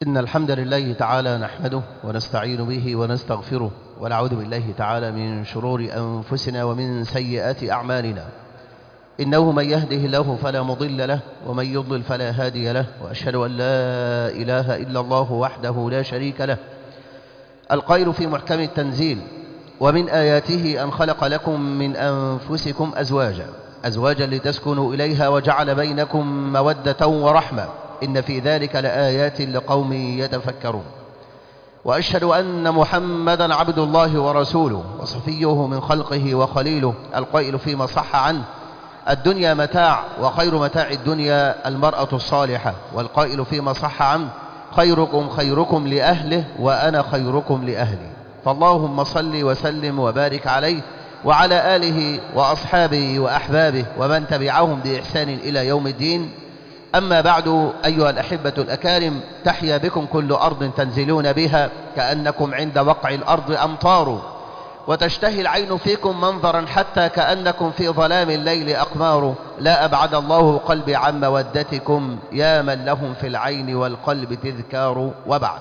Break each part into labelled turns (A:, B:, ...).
A: إن الحمد لله تعالى نحمده ونستعين به ونستغفره ونعوذ بالله تعالى من شرور أنفسنا ومن سيئات أعمالنا إنه من يهده الله فلا مضل له ومن يضلل فلا هادي له وأشهد أن لا إله إلا الله وحده لا شريك له القائل في محكم التنزيل ومن آياته أن خلق لكم من أنفسكم أزواجا أزواجا لتسكنوا إليها وجعل بينكم مودة ورحمة إن في ذلك لآيات لقوم يتفكرون وأشهد أن محمدا عبد الله ورسوله وصفيه من خلقه وخليله القائل فيما صح عنه الدنيا متاع وخير متاع الدنيا المرأة الصالحة والقائل فيما صح عنه خيركم خيركم لأهله وأنا خيركم لأهلي فاللهم صل وسلم وبارك عليه وعلى آله وأصحابه وأحبابه ومن تبعهم بإحسان إلى يوم الدين أما بعد أيها الأحبة الأكارم تحيا بكم كل أرض تنزلون بها كأنكم عند وقع الأرض أمطار وتشتهي العين فيكم منظرا حتى كأنكم في ظلام الليل أقمار لا أبعد الله قلبي عن مودتكم يا من لهم في العين والقلب تذكار وبعد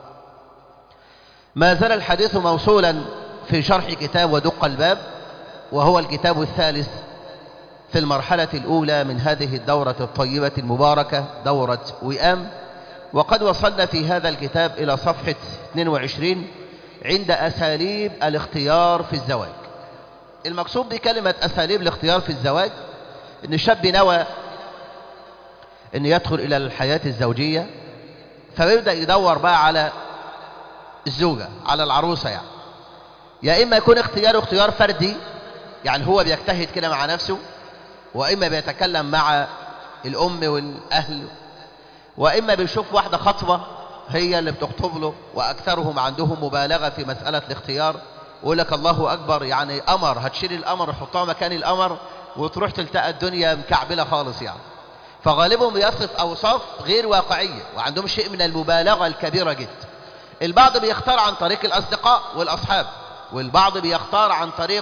A: ما زال الحديث موصولا في شرح كتاب ودق الباب وهو الكتاب الثالث في المرحلة الأولى من هذه الدورة الطيبة المباركة دورة وئام وقد وصلنا في هذا الكتاب إلى صفحة 22 عند أساليب الاختيار في الزواج المقصود بكلمة أساليب الاختيار في الزواج أن الشاب نوى أن يدخل إلى الحياة الزوجية فبيبدأ يدور بقى على الزوجة على العروسة يعني يا إما يكون اختياره اختيار فردي يعني هو بيجتهد كده مع نفسه وإما بيتكلم مع الأم والأهل وإما بيشوف واحدة خطبة هي اللي بتخطب له وأكثرهم عندهم مبالغة في مسألة الاختيار يقول لك الله أكبر يعني قمر هتشيل القمر وحطها مكان القمر وتروح تلتقى الدنيا مكعبلة خالص يعني فغالبهم بيصف أوصاف غير واقعية وعندهم شيء من المبالغة الكبيرة جدا البعض بيختار عن طريق الأصدقاء والأصحاب والبعض بيختار عن طريق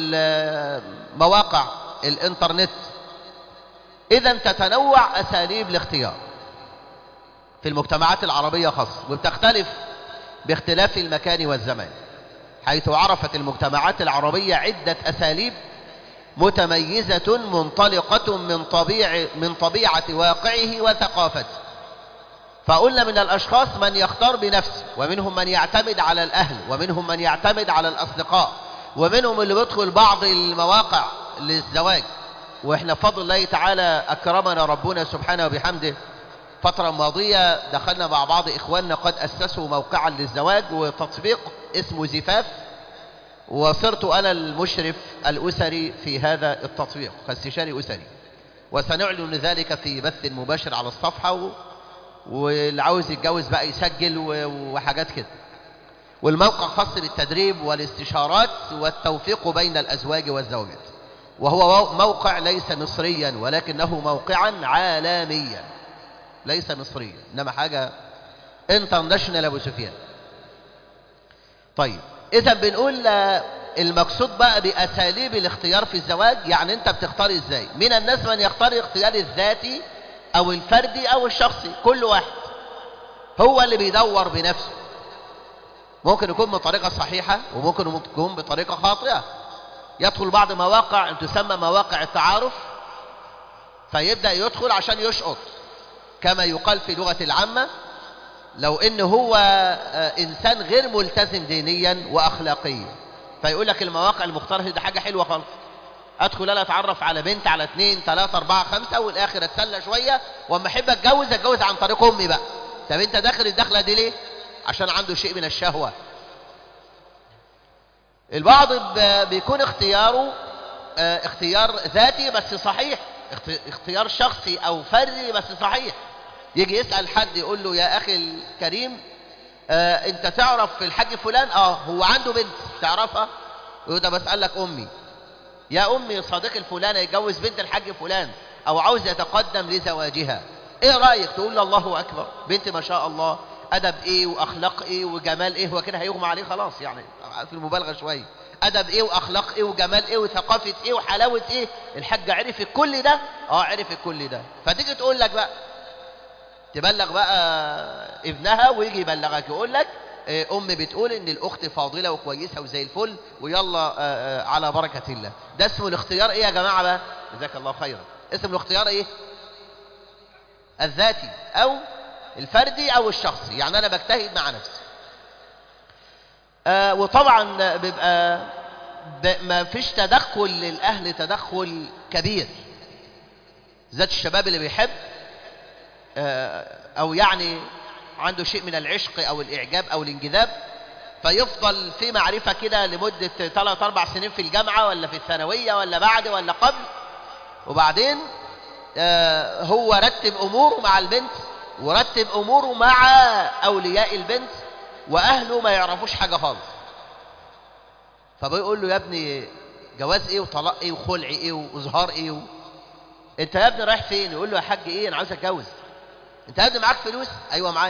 A: مواقع الانترنت اذا تتنوع اساليب الاختيار في المجتمعات العربية خاصة وبتختلف باختلاف المكان والزمان حيث عرفت المجتمعات العربية عدة أساليب متميزة منطلقة من طبيع من طبيعة واقعه وثقافته فقلنا من الأشخاص من يختار بنفسه ومنهم من يعتمد على الأهل ومنهم من يعتمد على الأصدقاء ومنهم اللي بيدخل بعض المواقع للزواج واحنا بفضل الله تعالى أكرمنا ربنا سبحانه وبحمده فترة ماضية دخلنا مع بعض إخواننا قد أسسوا موقعا للزواج وتطبيق اسمه زفاف وصرت أنا المشرف الأسري في هذا التطبيق كاستشاري أسري وسنعلن ذلك في بث مباشر على الصفحة و... واللي عاوز يتجوز بقى يسجل و... وحاجات كده والموقع خاص بالتدريب والاستشارات والتوفيق بين الأزواج والزوجات وهو موقع ليس مصريا ولكنه موقعا عالميا ليس مصريا إنما حاجة انترناشونال أبو سفيان طيب إذا بنقول المقصود بقى بأساليب الاختيار في الزواج يعني أنت بتختار إزاي من الناس من يختار الاختيار الذاتي أو الفردي أو الشخصي كل واحد هو اللي بيدور بنفسه ممكن يكون بطريقة صحيحة وممكن يكون بطريقة خاطئة يدخل بعض مواقع تسمى مواقع التعارف فيبدأ يدخل عشان يشقط كما يقال في لغة العامة لو ان هو انسان غير ملتزم دينيا واخلاقيا فيقول لك المواقع المختارة دي حاجة حلوة خالص ادخل انا اتعرف على بنت على اثنين ثلاثة اربعة خمسة والاخر اتسلى شوية واما احب اتجوز اتجوز عن طريق امي بقى طب انت داخل الدخلة دي ليه عشان عنده شيء من الشهوة البعض بيكون اختياره اختيار ذاتي بس صحيح اختيار شخصي او فردي بس صحيح يجي يسأل حد يقول له يا اخي الكريم اه انت تعرف الحاج فلان اه هو عنده بنت تعرفها يقول ده بسألك امي يا امي صديق الفلان يتجوز بنت الحاج فلان او عاوز يتقدم لزواجها ايه رأيك تقول له الله اكبر بنت ما شاء الله ادب ايه واخلاق ايه وجمال ايه هو كده هيغمى عليه خلاص يعني في المبالغه شويه ادب ايه واخلاق ايه وجمال ايه وثقافه ايه وحلاوه ايه الحاج عرف كل ده اه عرف كل ده فتيجي تقول لك بقى تبلغ بقى ابنها ويجي يبلغك يقول لك آه، ام بتقول ان الاخت فاضله وكويسه وزي الفل ويلا آه، آه، على بركه الله ده اسمه الاختيار ايه يا جماعه بقى جزاك الله خيرا اسم الاختيار ايه الذاتي او الفردي او الشخصي يعني انا بجتهد مع نفسي آه وطبعا بيبقى ب- ما فيش تدخل للاهل تدخل كبير ذات الشباب اللي بيحب آه، او يعني عنده شيء من العشق او الاعجاب او الانجذاب فيفضل في معرفة كده لمدة 3 أربع سنين في الجامعة ولا في الثانوية ولا بعد ولا قبل وبعدين آه، هو رتب أموره مع البنت ورتب أموره مع أولياء البنت وأهله ما يعرفوش حاجة خالص فبيقول له يا ابني جواز ايه وطلاق ايه وخلع ايه وازهار ايه و... انت يا ابني رايح فين يقول له يا حاج ايه انا عاوز اتجوز انت يا ابني معاك فلوس ايوه معايا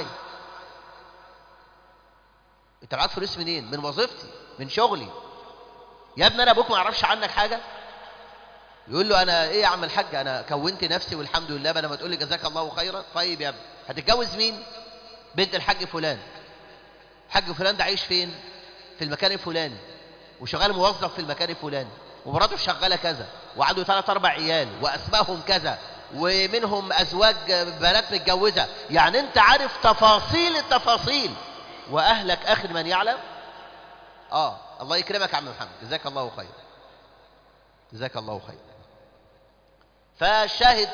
A: انت معاك فلوس منين من وظيفتي من شغلي يا ابني انا ابوك ما يعرفش عنك حاجه يقول له انا ايه يا عم الحاج انا كونت نفسي والحمد لله بدل ما تقول لي جزاك الله خيرا طيب يا ابني هتتجوز مين بنت الحاج فلان الحاج فلان ده عايش فين في المكان الفلاني وشغال موظف في المكان الفلاني ومراته شغاله كذا وعنده ثلاث اربع عيال واسمائهم كذا ومنهم ازواج بنات متجوزه يعني انت عارف تفاصيل التفاصيل واهلك اخر من يعلم اه الله يكرمك يا عم محمد جزاك الله خير جزاك الله خير فالشاهد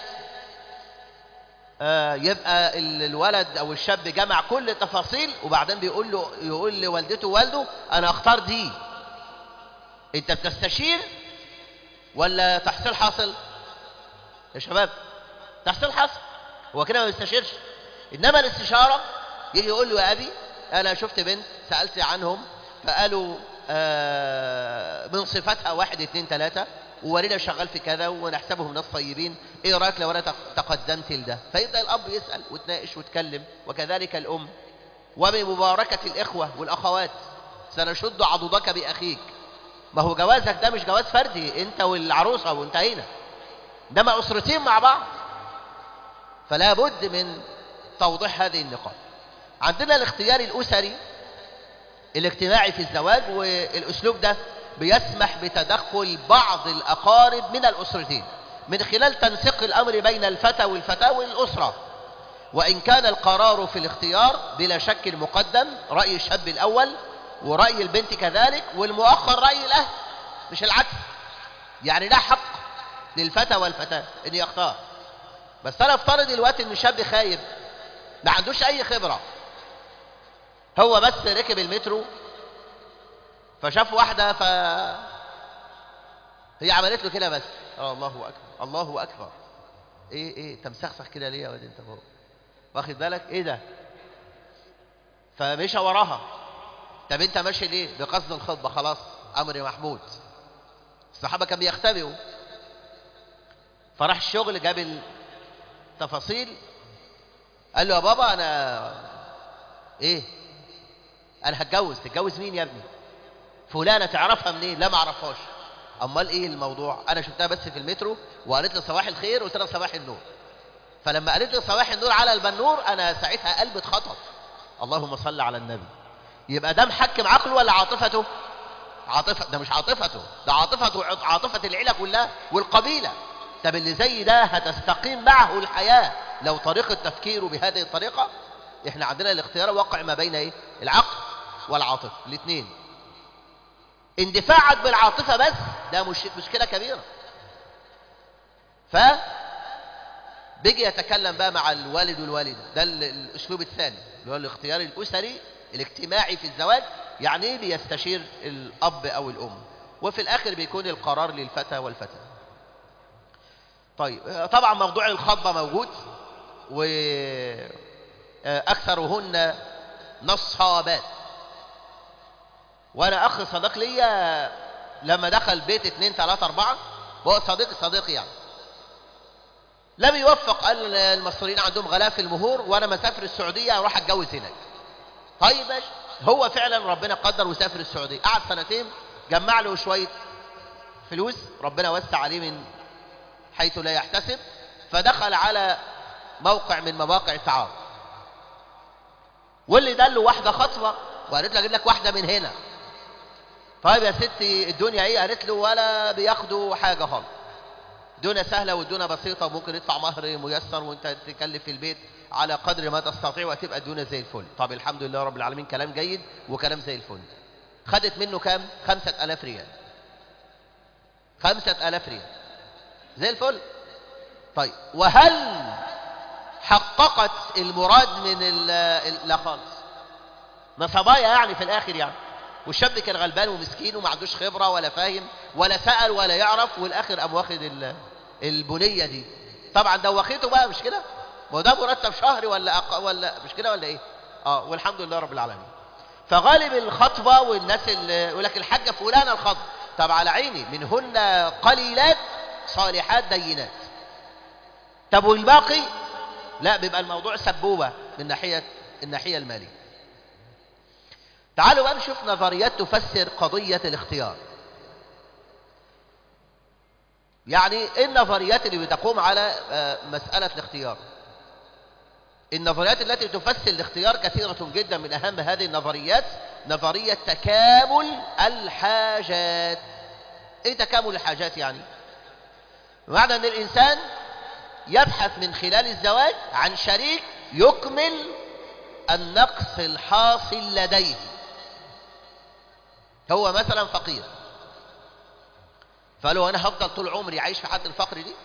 A: آه يبقى ال- الولد او الشاب جمع كل التفاصيل وبعدين بيقول له يقول لوالدته ووالده انا اختار دي انت بتستشير ولا تحصيل حاصل يا شباب تحصيل حاصل هو كده ما بيستشيرش انما الاستشاره يجي يقول له يا ابي انا شفت بنت سالت عنهم فقالوا آه من صفاتها واحد اتنين تلاته ووالدها شغال في كذا ونحسبهم ناس طيبين ايه رايك لو انا تق- تقدمت لده فيبدا الاب يسال وتناقش وتكلم وكذلك الام وبمباركه الاخوه والاخوات سنشد عضدك باخيك ما هو جوازك ده مش جواز فردي انت والعروسه وانتهينا انما اسرتين مع بعض فلا بد من توضيح هذه النقاط عندنا الاختيار الاسري الاجتماعي في الزواج والاسلوب ده بيسمح بتدخل بعض الاقارب من الاسرتين من خلال تنسيق الامر بين الفتى والفتاه والاسره وان كان القرار في الاختيار بلا شك مقدم راي الشاب الاول وراي البنت كذلك والمؤخر راي الاهل مش العكس يعني ده حق للفتى والفتاه ان يختار بس انا افترض دلوقتي ان الشاب خايب ما عندوش اي خبره هو بس ركب المترو فشاف واحده ف هي عملت له كده بس آه الله اكبر الله اكبر ايه ايه انت مسخسخ كده ليه يا واد انت فوق واخد بالك ايه ده فمشى وراها طب انت ماشي ليه بقصد الخطبه خلاص امر محمود الصحابه كانوا بيختبئوا فراح الشغل جاب التفاصيل قال له يا بابا انا ايه انا هتجوز تتجوز مين يا ابني فلانه تعرفها منين لا ما اعرفهاش امال ايه الموضوع انا شفتها بس في المترو وقالت لي صباح الخير قلت لها صباح النور فلما قالت لي صباح النور على البنور انا ساعتها قلبي اتخطف اللهم صل على النبي يبقى ده محكم عقله ولا عاطفته عاطفة ده مش عاطفته ده عاطفته عاطفة العيلة كلها والقبيلة طب اللي زي ده هتستقيم معه الحياة لو طريقة تفكيره بهذه الطريقة احنا عندنا الاختيار واقع ما بين ايه العقل والعاطفة الاثنين اندفاعك بالعاطفة بس ده مش مشكلة كبيرة ف بيجي يتكلم بقى مع الوالد والوالدة ده ال- الاسلوب الثاني اللي هو الاختيار الاسري الاجتماعي في الزواج يعني ايه بيستشير الاب او الام وفي الاخر بيكون القرار للفتى والفتاة طيب آه، طبعا موضوع الخطبة موجود واكثرهن نصابات وانا اخ صديق ليا لما دخل بيت اتنين تلاتة اربعة هو صديقي صديقي يعني لم يوفق قال المصريين عندهم غلاء في المهور وانا مسافر السعودية اروح اتجوز هناك طيب ماشي هو فعلا ربنا قدر وسافر السعودية قعد سنتين جمع له شوية فلوس ربنا وسع عليه من حيث لا يحتسب فدخل على موقع من مواقع التعارف واللي دل واحده خطبه وقالت له اجيب لك واحده من هنا طيب يا ستي الدنيا ايه قالت له ولا بياخدوا حاجه خالص الدنيا سهله والدنيا بسيطه وممكن يدفع مهر ميسر وانت تكلف في البيت على قدر ما تستطيع وهتبقى الدنيا زي الفل طب الحمد لله رب العالمين كلام جيد وكلام زي الفل خدت منه كام خمسة ألاف ريال خمسة ألاف ريال زي الفل طيب وهل حققت المراد من ال لا خالص نصبايا يعني في الآخر يعني والشاب كان غلبان ومسكين وما عندوش خبرة ولا فاهم ولا سأل ولا يعرف والآخر قام واخد البنية دي طبعا دوخته بقى مش كده ما هو ده مرتب شهري ولا أق... ولا مش كده ولا ايه اه والحمد لله رب العالمين فغالب الخطبة والناس اللي يقول لك الحاجة فلانة الخطبة طب على عيني منهن قليلات صالحات دينات طب والباقي لا بيبقى الموضوع سبوبة من ناحية الناحية المالية تعالوا بقى نشوف نظريات تفسر قضية الاختيار يعني ايه النظريات اللي بتقوم على مسألة الاختيار النظريات التي تفسر الاختيار كثيرة جدا من أهم هذه النظريات نظرية تكامل الحاجات ايه تكامل الحاجات يعني معنى ان الانسان يبحث من خلال الزواج عن شريك يكمل النقص الحاصل لديه هو مثلا فقير فقال له انا هفضل طول عمري عايش في حد الفقر دي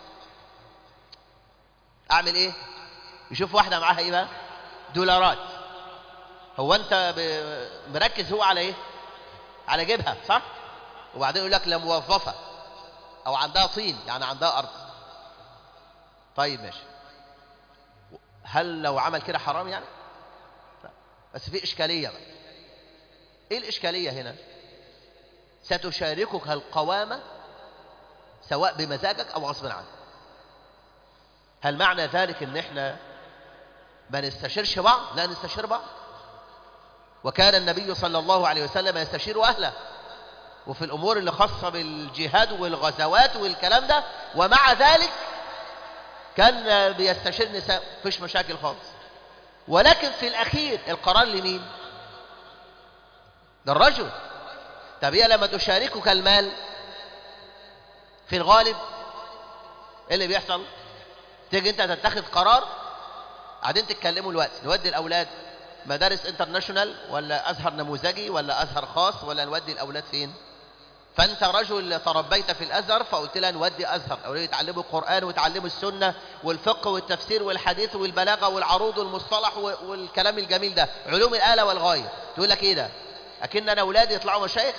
A: اعمل ايه يشوف واحده معاها ايه بقى دولارات هو انت مركز هو على ايه على جيبها صح وبعدين يقول لك لا موظفه او عندها طين يعني عندها ارض طيب ماشي هل لو عمل كده حرام يعني لا. بس في اشكاليه بقى ايه الاشكاليه هنا ستشاركك القوامه سواء بمزاجك او غصب عنك هل معنى ذلك ان احنا ما نستشيرش بعض لا نستشير بعض وكان النبي صلى الله عليه وسلم يستشير اهله وفي الامور اللي خاصه بالجهاد والغزوات والكلام ده ومع ذلك كان بيستشير نساء مفيش مشاكل خالص ولكن في الاخير القرار لمين للرجل طب هي لما تشاركك المال في الغالب ايه اللي بيحصل تيجي انت تتخذ قرار قاعدين تتكلموا الوقت نودي الاولاد مدارس انترناشونال ولا ازهر نموذجي ولا ازهر خاص ولا نودي الاولاد فين فانت رجل تربيت في الازهر فقلت لها نودي ازهر اولاد يتعلموا القران ويتعلموا السنه والفقه والتفسير والحديث والبلاغه والعروض والمصطلح والكلام الجميل ده علوم الاله والغايه تقول لك ايه ده اكن انا اولادي يطلعوا مشايخ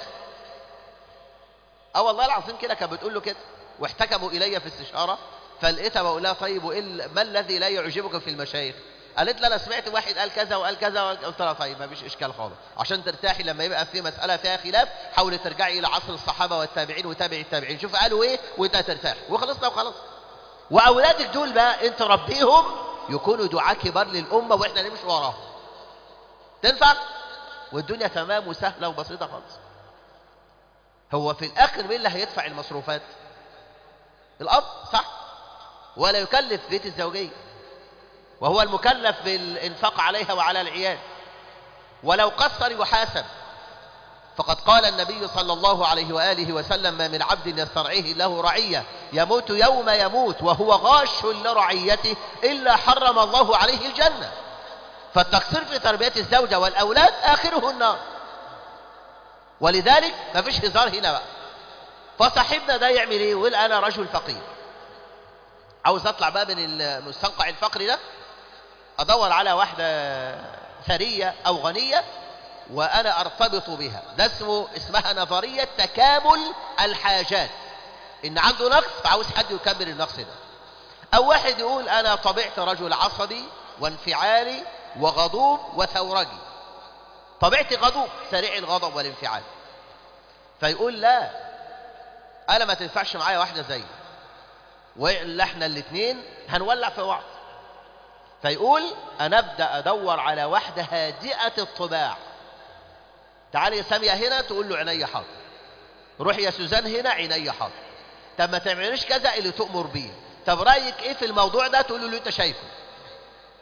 A: اه والله العظيم كده كانت بتقول له كده واحتكموا الي في استشاره فلقيتها بقول لها طيب وايه ما الذي لا يعجبك في المشايخ قالت لي انا سمعت واحد قال كذا وقال كذا قلت لها طيب ما فيش اشكال خالص عشان ترتاحي لما يبقى في مساله فيها خلاف حاولي ترجعي الى عصر الصحابه والتابعين وتابعي التابعين شوف قالوا ايه وانت ترتاح وخلصنا وخلاص واولادك دول بقى انت ربيهم يكونوا دعاة كبار للامه واحنا نمشي وراهم تنفع والدنيا تمام وسهله وبسيطه خالص هو في الاخر مين اللي هيدفع المصروفات الاب صح ولا يكلف بيت الزوجيه وهو المكلف بالإنفاق عليها وعلى العيال ولو قصر يحاسب فقد قال النبي صلى الله عليه وآله وسلم ما من عبد يسترعيه له رعية يموت يوم يموت وهو غاش لرعيته إلا حرم الله عليه الجنة فالتقصير في تربية الزوجة والأولاد آخره النار ولذلك ما فيش هزار هنا بقى فصاحبنا ده يعمل ايه يقول انا رجل فقير عاوز اطلع بقى من المستنقع الفقري ده ادور على واحدة ثرية او غنية وانا ارتبط بها ده اسمه اسمها نظرية تكامل الحاجات ان عنده نقص فعاوز حد يكمل النقص ده او واحد يقول انا طبيعة رجل عصبي وانفعالي وغضوب وثورجي طبيعتي غضوب سريع الغضب والانفعال فيقول لا انا ما تنفعش معايا واحدة زي وإلا احنا الاثنين هنولع في بعض فيقول انا ابدا ادور على واحده هادئه الطباع تعالي يا ساميه هنا تقول له عينيا حاضر روح يا سوزان هنا عينيا حاضر طب ما تعمليش كذا اللي تؤمر بيه طب رايك ايه في الموضوع ده تقول له اللي انت شايفه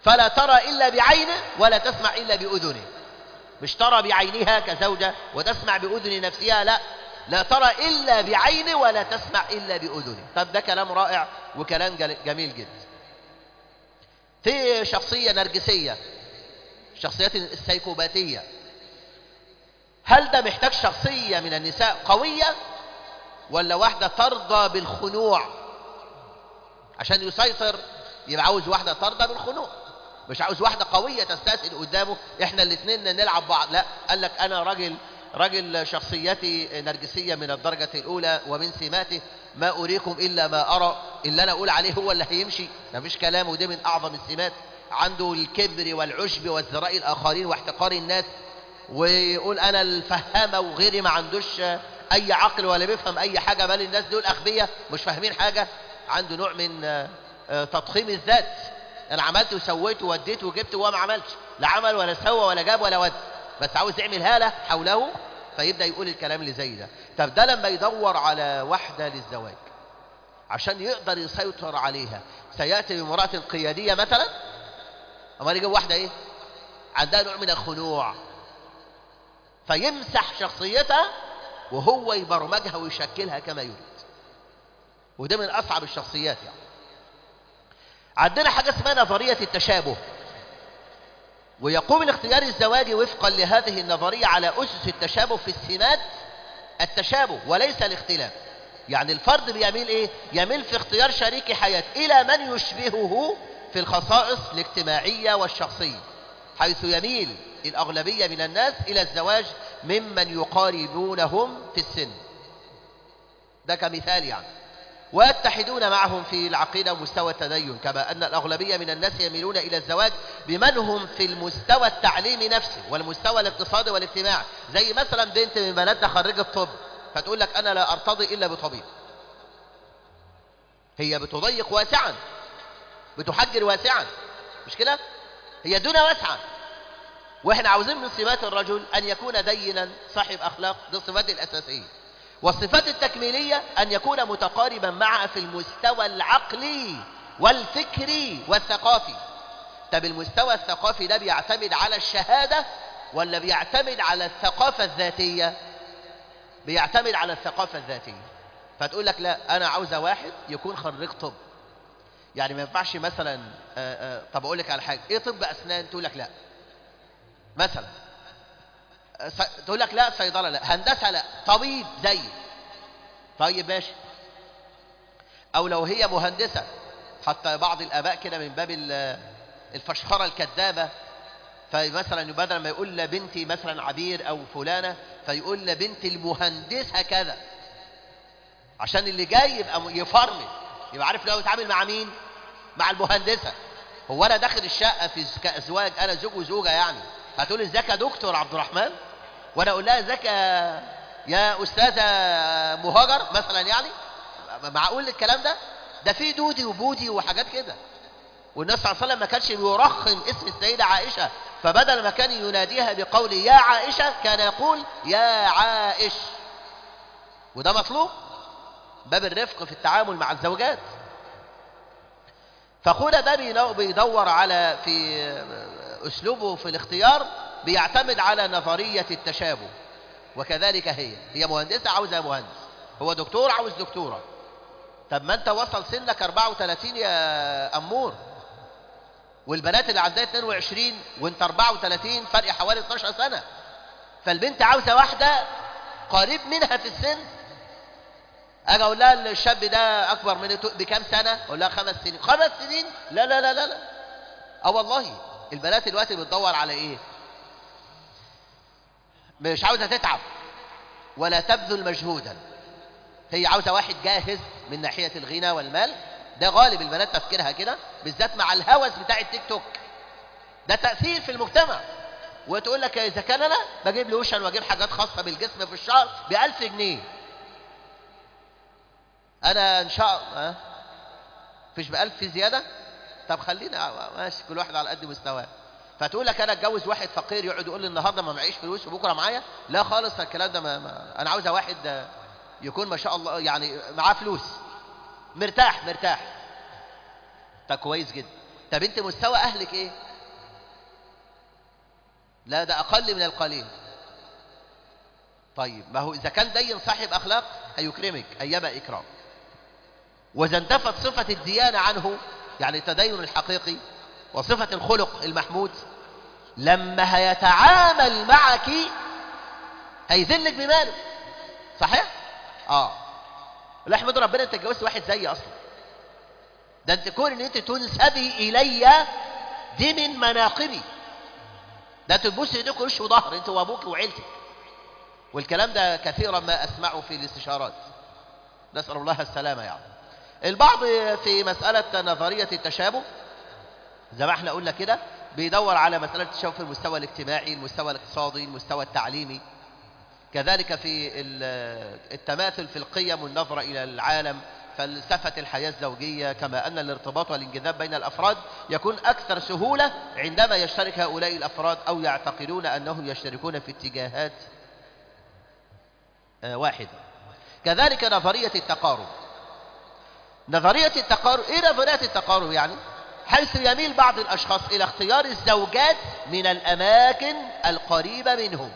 A: فلا ترى إلا بعينه ولا تسمع إلا بأذنه مش ترى بعينها كزوجة وتسمع بأذن نفسها لا لا ترى إلا بعينه ولا تسمع إلا بأذنه طب ده كلام رائع وكلام جميل جدا في شخصية نرجسية الشخصيات السيكوباتية هل ده محتاج شخصية من النساء قوية ولا واحدة ترضى بالخنوع عشان يسيطر يبقى عاوز واحدة ترضى بالخنوع مش عاوز واحدة قوية تستسهل قدامه احنا الاثنين نلعب بعض لا قال لك انا راجل راجل شخصيتي نرجسية من الدرجة الاولى ومن سماته ما اريكم الا ما ارى اللي انا اقول عليه هو اللي هيمشي مفيش كلام ودي من اعظم السمات عنده الكبر والعشب والزراء الاخرين واحتقار الناس ويقول انا الفهامة وغيري ما عندوش اي عقل ولا بيفهم اي حاجة بل الناس دول اغبياء مش فاهمين حاجة عنده نوع من تضخيم الذات انا عملت وسويت ووديت وجبت وهو ما عملش لا عمل ولا سوى ولا جاب ولا ود بس عاوز يعمل هالة حوله فيبدأ يقول الكلام اللي زي ده طب ده لما يدور على واحدة للزواج عشان يقدر يسيطر عليها سيأتي بامرأة قيادية مثلا اما يجيب واحدة ايه عندها نوع من الخنوع فيمسح شخصيتها وهو يبرمجها ويشكلها كما يريد وده من أصعب الشخصيات يعني عندنا حاجة اسمها نظرية التشابه ويقوم الاختيار الزواجي وفقا لهذه النظرية على أسس التشابه في السمات التشابه وليس الاختلاف يعني الفرد بيميل ايه يميل في اختيار شريك حياة الى من يشبهه في الخصائص الاجتماعية والشخصية حيث يميل الأغلبية من الناس إلى الزواج ممن يقاربونهم في السن ده كمثال يعني ويتحدون معهم في العقيدة ومستوى التدين كما أن الأغلبية من الناس يميلون إلى الزواج بمن هم في المستوى التعليمي نفسه والمستوى الاقتصادي والاجتماعي زي مثلا بنت من بناتنا خريجة طب فتقول لك أنا لا أرتضي إلا بطبيب هي بتضيق واسعا بتحجر واسعا مش كده هي دون واسعا واحنا عاوزين من صفات الرجل أن يكون دينا صاحب أخلاق دي الصفات الأساسية والصفات التكميلية أن يكون متقاربا معها في المستوى العقلي والفكري والثقافي طب المستوى الثقافي ده بيعتمد على الشهادة ولا بيعتمد على الثقافة الذاتية بيعتمد على الثقافة الذاتية فتقول لك لا أنا عاوزة واحد يكون خريج طب يعني ما ينفعش مثلا آآ آآ طب أقول لك على حاجة إيه طب أسنان تقول لك لا مثلا تقول لك لا صيدلة لا هندسة لا طبيب زي طيب ماشي او لو هي مهندسة حتى بعض الاباء كده من باب الفشخرة الكذابة فمثلا بدل ما يقول لبنتي مثلا عبير او فلانة فيقول لبنتي المهندسة كذا عشان اللي جاي يبقى يفرمل يبقى عارف لو يتعامل مع مين مع المهندسة هو انا داخل الشقة في كأزواج انا زوج وزوجة يعني هتقول ازيك يا دكتور عبد الرحمن وانا اقول لها ازيك يا استاذه مهاجر مثلا يعني معقول الكلام ده ده في دودي وبودي وحاجات كده والنبي صلى الله عليه وسلم ما كانش بيرخم اسم السيده عائشه فبدل ما كان يناديها بقول يا عائشه كان يقول يا عائش وده مطلوب باب الرفق في التعامل مع الزوجات فاخونا ده بيدور على في اسلوبه في الاختيار بيعتمد على نظرية التشابه وكذلك هي هي مهندسة عاوزة مهندس هو دكتور عاوز دكتورة طب ما انت وصل سنك 34 يا أمور والبنات اللي عندها 22 وانت 34 فرق حوالي 12 سنة فالبنت عاوزة واحدة قريب منها في السن اجي اقول لها الشاب ده اكبر من بكام سنة اقول لها خمس سنين خمس سنين لا لا لا لا لا اه والله البنات دلوقتي بتدور على ايه مش عاوزة تتعب ولا تبذل مجهودا هي عاوزة واحد جاهز من ناحية الغنى والمال ده غالب البنات تفكيرها كده بالذات مع الهوس بتاع التيك توك ده تأثير في المجتمع وتقول لك إذا كان أنا بجيب لوشن وأجيب حاجات خاصة بالجسم في الشهر بألف جنيه أنا إن شاء الله فيش بألف في زيادة طب خلينا ماشي كل واحد على قد مستواه فتقول لك انا اتجوز واحد فقير يقعد يقول لي النهارده ما معيش فلوس وبكره معايا لا خالص الكلام ده ما, ما انا عاوزه واحد يكون ما شاء الله يعني معاه فلوس مرتاح مرتاح طب كويس جدا طب انت مستوى اهلك ايه لا ده اقل من القليل طيب ما هو اذا كان دين صاحب اخلاق هيكرمك ايما اكرام واذا انتفت صفه الديانه عنه يعني التدين الحقيقي وصفه الخلق المحمود لما هيتعامل معك هيذلك بماله صحيح اه لا احمد ربنا انت اتجوزت واحد زيي اصلا ده انت كون ان انت تنسبي الي دي من مناقبي ده تبص ايديك وش وظهر انت وابوك وعيلتك والكلام ده كثيرا ما اسمعه في الاستشارات نسال الله السلامه يعني البعض في مساله نظريه التشابه زي ما احنا قلنا كده بيدور على مساله التشابه في المستوى الاجتماعي المستوى الاقتصادي المستوى التعليمي كذلك في التماثل في القيم والنظره الى العالم فلسفة الحياة الزوجية كما أن الارتباط والانجذاب بين الأفراد يكون أكثر سهولة عندما يشترك هؤلاء الأفراد أو يعتقدون أنهم يشتركون في اتجاهات واحدة كذلك نظرية التقارب نظرية التقارب إيه نظرية التقارب يعني حيث يميل بعض الأشخاص إلى اختيار الزوجات من الأماكن القريبة منهم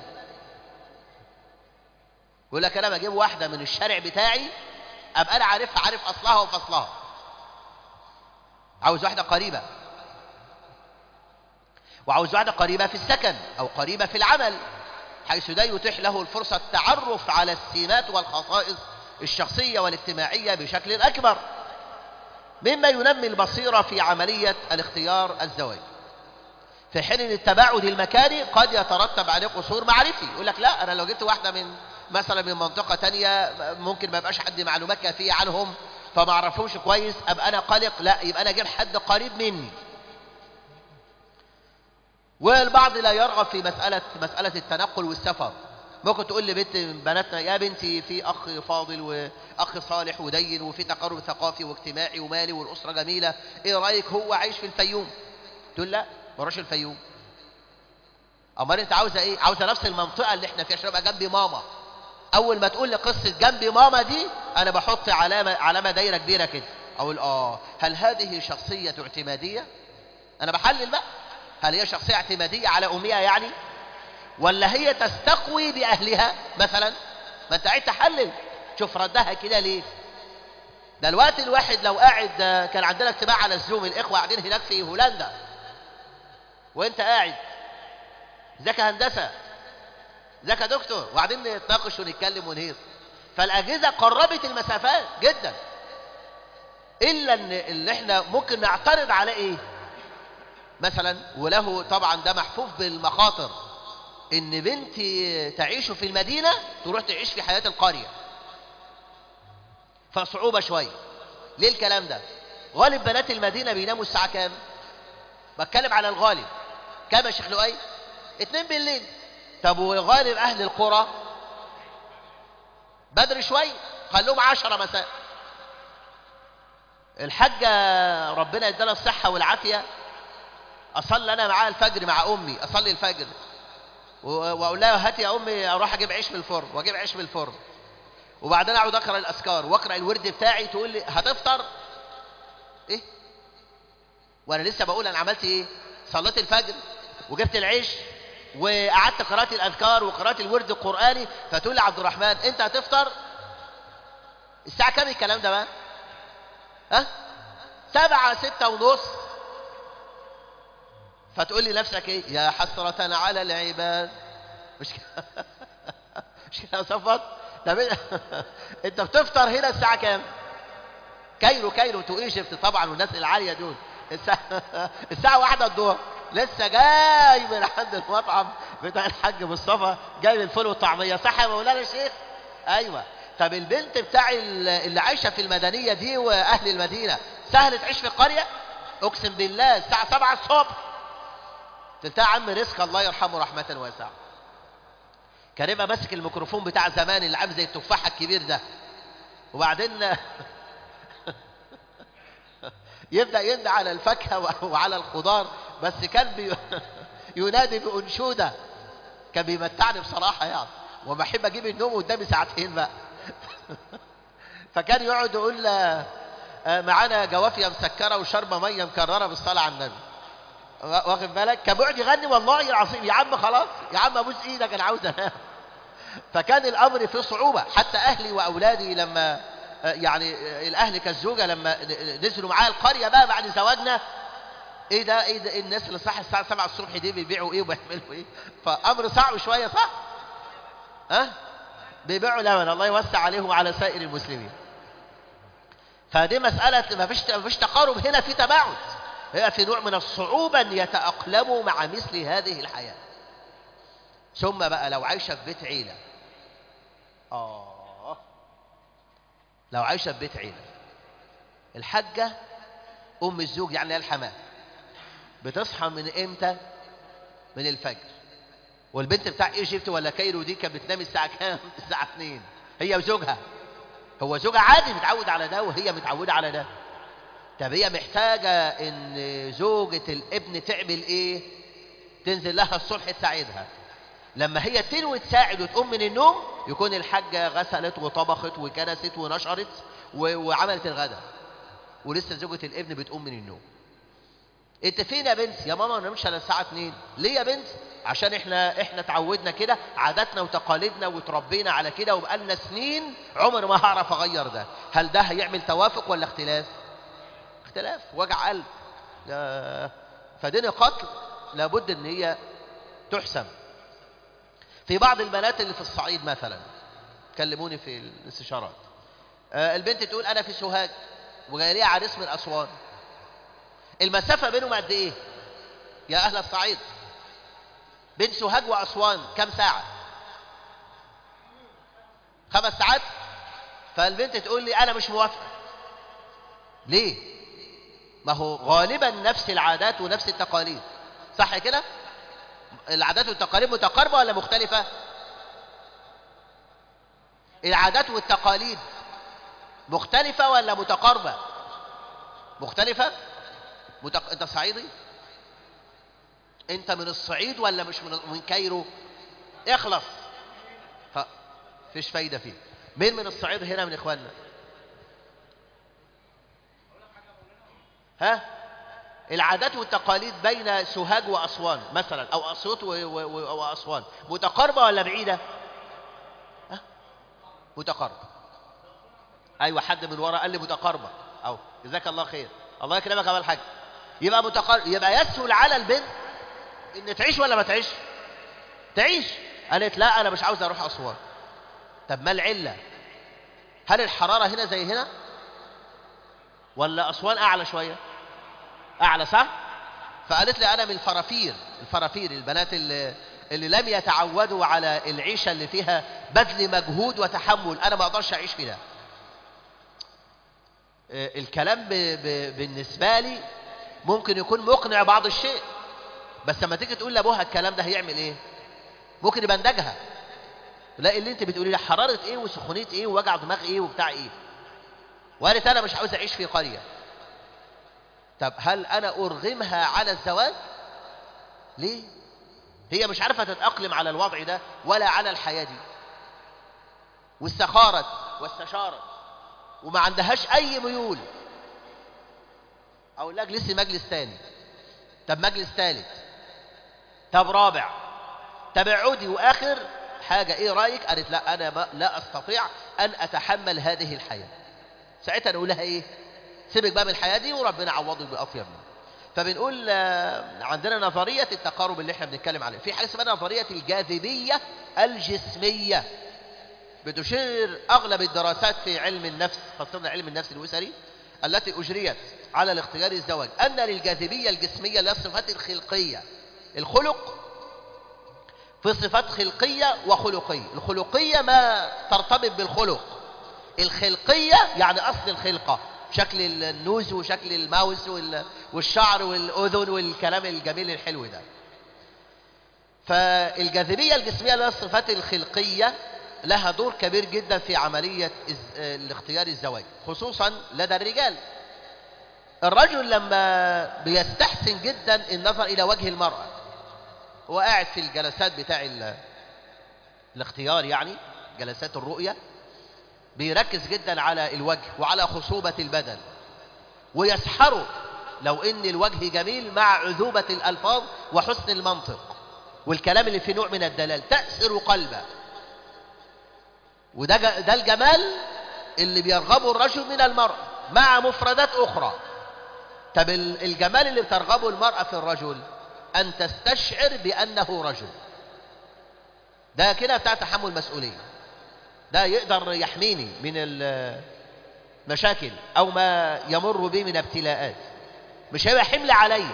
A: يقول لك أنا بجيب واحدة من الشارع بتاعي ابقى انا عارفها عارف اصلها وفصلها عاوز واحده قريبه وعاوز واحده قريبه في السكن او قريبه في العمل حيث ده يتيح له الفرصه التعرف على السمات والخصائص الشخصيه والاجتماعيه بشكل اكبر مما ينمي البصيره في عمليه الاختيار الزواجي في حين ان التباعد المكاني قد يترتب عليه قصور معرفي يقول لك لا انا لو جبت واحده من مثلا من منطقة تانية ممكن ما يبقاش عندي معلومات كافية عنهم فما اعرفهمش كويس ابقى انا قلق لا يبقى انا اجيب حد قريب مني والبعض لا يرغب في مسألة مسألة التنقل والسفر ممكن تقول لبنت من بناتنا يا بنتي في اخ فاضل واخ صالح ودين وفي تقارب ثقافي واجتماعي ومالي والاسره جميله ايه رايك هو عايش في الفيوم تقول لا ما راحش الفيوم امال انت عاوزه ايه عاوزه نفس المنطقه اللي احنا فيها عشان ابقى جنبي ماما اول ما تقول لي قصه جنبي ماما دي انا بحط علامه علامه دايره كبيره كده اقول اه هل هذه شخصيه اعتماديه انا بحلل بقى هل هي شخصيه اعتماديه على امها يعني ولا هي تستقوي باهلها مثلا ما انت قاعد تحلل شوف ردها كده ليه ده الوقت الواحد لو قاعد كان عندنا اجتماع على الزوم الاخوه قاعدين هناك في هولندا وانت قاعد ازيك يا هندسه ازيك يا دكتور وبعدين نتناقش ونتكلم ونهيص فالاجهزه قربت المسافات جدا الا ان اللي احنا ممكن نعترض على ايه مثلا وله طبعا ده محفوف بالمخاطر ان بنتي تعيش في المدينه تروح تعيش في حياه القريه فصعوبه شويه ليه الكلام ده غالب بنات المدينه بيناموا الساعه كام بتكلم على الغالب كام يا شيخ لؤي اتنين بالليل طب وغالب اهل القرى بدري شويه خلوهم عشرة مساء الحاجة ربنا يدينا الصحة والعافية أصلي أنا معاها الفجر مع أمي أصلي الفجر وأقول لها هاتي يا أمي أروح أجيب عيش من الفرن وأجيب عيش من الفرن وبعدين أقعد أقرأ الأذكار وأقرأ الورد بتاعي تقول لي هتفطر إيه وأنا لسه بقول أنا عملت إيه صليت الفجر وجبت العيش وقعدت قرأت الأذكار وقرأت الورد القرآني فتقول لي عبد الرحمن أنت هتفطر الساعة كام الكلام ده بقى؟ ها؟ سبعة ستة ونص فتقول لي نفسك ايه؟ يا حسرة على العباد مش كده مش كده يا صفت؟ طب انت بتفطر هنا الساعة كام؟ كايرو كايرو تو ايجيبت طبعا والناس العالية دول الساعة, الساعة واحدة الظهر لسه جاي من عند المطعم بتاع الحاج مصطفى جاي الفول والطعميه صح يا مولانا الشيخ ايوه طب البنت بتاع اللي عايشه في المدنيه دي واهل المدينه سهل تعيش في القريه اقسم بالله الساعه 7 الصبح تلتقى عم رزق الله يرحمه رحمه واسعه كان يبقى ماسك الميكروفون بتاع زمان اللي عامل زي التفاحه الكبير ده وبعدين يبدا يندى على الفاكهه وعلى الخضار بس كان بي... ينادي بانشوده كان بيمتعني بصراحه يعني وبحب اجيب النوم قدامي ساعتين بقى فكان يقعد يقول آه، معانا جوافيه مسكره وشربه ميه مكرره بالصلاه على النبي وا- واخد بالك كان بيقعد يغني والله العظيم يا عم خلاص يا عم ابوس ايدك انا عاوز انام فكان الامر فيه صعوبه حتى اهلي واولادي لما آه، يعني آه، الاهل كالزوجه لما ن- نزلوا معايا القريه بقى بعد زواجنا ايه ده ايه ده إيه الناس اللي صح الساعه 7 الصبح دي بيبيعوا ايه وبيعملوا ايه فامر صعب شويه صح ها بيبيعوا لبن الله يوسع عليهم وعلى سائر المسلمين فدي مسألة ما فيش ما فيش تقارب هنا في تباعد هي في نوع من الصعوبة أن يتأقلموا مع مثل هذه الحياة ثم بقى لو عايشة في بيت عيلة آه لو عايشة في بيت عيلة الحاجة أم الزوج يعني الحماة بتصحى من إمتى؟ من الفجر والبنت بتاع ايجيبت ولا كايرو دي كانت بتنام الساعة كام؟ الساعة 2 هي وزوجها هو زوجها عادي متعود على ده وهي متعودة على ده طب هي محتاجة ان زوجة الابن تعمل ايه تنزل لها الصبح تساعدها لما هي تنوي تساعد وتقوم من النوم يكون الحاجة غسلت وطبخت وكنست ونشرت و- وعملت الغداء ولسه زوجة الابن بتقوم من النوم انت فين يا بنت يا ماما ما نمشي على الساعة 2 ليه يا بنت عشان احنا احنا اتعودنا كده عاداتنا وتقاليدنا وتربينا على كده وبقالنا سنين عمر ما هعرف اغير ده هل ده هيعمل توافق ولا اختلاف اختلاف وجع قلب لا- فدين قتل لابد ان هي تحسم في بعض البنات اللي في الصعيد مثلا كلموني في الاستشارات آه، البنت تقول انا في سوهاج وجاي لي عريس من اسوان المسافه بينهم قد ايه يا اهل الصعيد بين سوهاج واسوان كم ساعه خمس ساعات فالبنت تقول لي انا مش موافقه ليه ما هو غالبا نفس العادات ونفس التقاليد صح كده العادات والتقاليد متقاربه ولا مختلفه العادات والتقاليد مختلفه ولا متقاربه مختلفه متق... انت صعيدي انت من الصعيد ولا مش من من كايرو اخلص ف... فيش فايده فيه مين من الصعيد هنا من اخواننا ها العادات والتقاليد بين سوهاج واسوان مثلا او اسيوط و... و... و... واسوان متقاربه ولا بعيده ها متقاربه ايوه حد من ورا قال لي متقاربه او جزاك الله خير الله يكرمك يا أبا الحاج يبقى متقارب يبقى يسهل على البنت ان تعيش ولا ما تعيش تعيش قالت لا انا مش عاوز اروح اسوان طب ما العله هل الحراره هنا زي هنا ولا اسوان اعلى شويه اعلى صح فقالت لي انا من الفرافير الفرافير البنات اللي اللي لم يتعودوا على العيشه اللي فيها بذل مجهود وتحمل انا ما اقدرش اعيش في ده آه، الكلام ب... ب... بالنسبه لي ممكن يكون مقنع بعض الشيء بس لما تيجي تقول لابوها الكلام ده هيعمل ايه ممكن يبندجها لا اللي انت بتقولي لي حراره ايه وسخونيه ايه ووجع دماغ ايه وبتاع ايه وقالت انا مش عاوز اعيش في قريه طب هل انا ارغمها على الزواج ليه هي مش عارفه تتاقلم على الوضع ده ولا على الحياه دي واستخارت واستشارت وما عندهاش اي ميول اقول لك لسه مجلس تاني طب مجلس ثالث طب رابع طب اقعدي واخر حاجه ايه رايك قالت لا انا ما لا استطيع ان اتحمل هذه الحياه ساعتها نقول لها ايه سيبك بقى من الحياه دي وربنا عوضك باطيب منها فبنقول آه، عندنا نظريه التقارب اللي احنا بنتكلم عليها في حاجه اسمها نظريه الجاذبيه الجسميه بتشير اغلب الدراسات في علم النفس خاصه علم النفس الاسري التي اجريت على الاختيار الزواج ان للجاذبيه الجسميه اللي هي الصفات الخلقيه الخلق في صفات خلقيه وخلقيه الخلقيه ما ترتبط بالخلق الخلقيه يعني اصل الخلقه شكل النوز وشكل الماوس وال- والشعر والاذن والكلام الجميل الحلو ده فالجاذبيه الجسميه اللي هي الصفات الخلقيه لها دور كبير جدا في عمليه إز- آه، الاختيار الزواج خصوصا لدى الرجال الرجل لما بيستحسن جدا النظر الى وجه المراه هو قاعد في الجلسات بتاع ال- الاختيار يعني جلسات الرؤيه بيركز جدا على الوجه وعلى خصوبه البدن ويسحره لو ان الوجه جميل مع عذوبة الألفاظ وحسن المنطق والكلام اللي فيه نوع من الدلال تأسر قلبه وده ج- ده الجمال اللي بيرغبه الرجل من المرأة مع مفردات أخرى طب ال- الجمال اللي بترغبه المرأة في الرجل أن تستشعر بأنه رجل ده كده بتاع تحمل مسؤولية ده يقدر يحميني من المشاكل أو ما يمر به من ابتلاءات مش هيبقى حمل عليا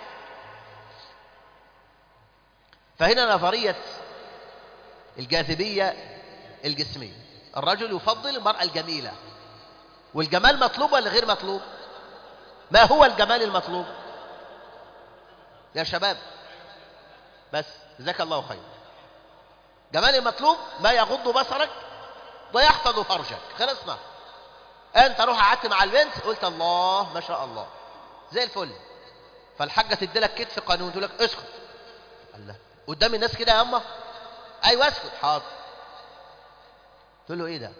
A: فهنا نظرية الجاذبية الجسمية الرجل يفضل المرأة الجميلة والجمال مطلوب ولا غير مطلوب ما هو الجمال المطلوب يا شباب بس جزاك الله خير جمال المطلوب ما يغض بصرك ويحفظ فرجك خلصنا انت روح قعدت مع البنت قلت الله ما شاء الله زي الفل فالحاجه تدي لك كتف قانون تقول لك اسكت الله قدام الناس كده يا اما ايوه اسكت حاضر تقول له ايه ده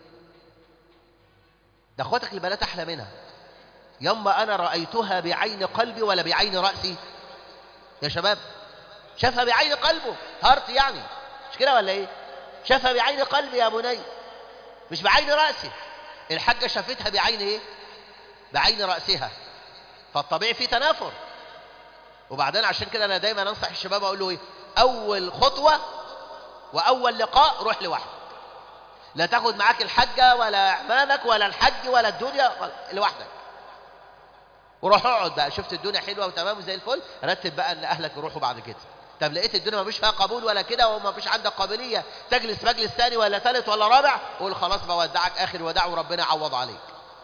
A: ده اخواتك البنات احلى منها يما انا رايتها بعين قلبي ولا بعين راسي يا شباب شافها بعين قلبه هارت يعني مش كده ولا ايه شافها بعين قلبي يا بني مش بعين راسي الحاجه شافتها بعين ايه بعين راسها فالطبيعي في تنافر وبعدين عشان كده انا دايما انصح الشباب اقول له ايه اول خطوه واول لقاء روح لوحدك لا تاخد معاك الحاجه ولا اعمامك ولا الحج ولا الدنيا ولا- لوحدك وروح اقعد بقى شفت الدنيا حلوه وتمام وزي الفل رتب بقى ان اهلك يروحوا بعد كده طب لقيت الدنيا ما فيش فيها قبول ولا كده وما فيش عندك قابليه تجلس مجلس ثاني ولا ثالث ولا رابع قول خلاص بودعك اخر وداع وربنا يعوض عليك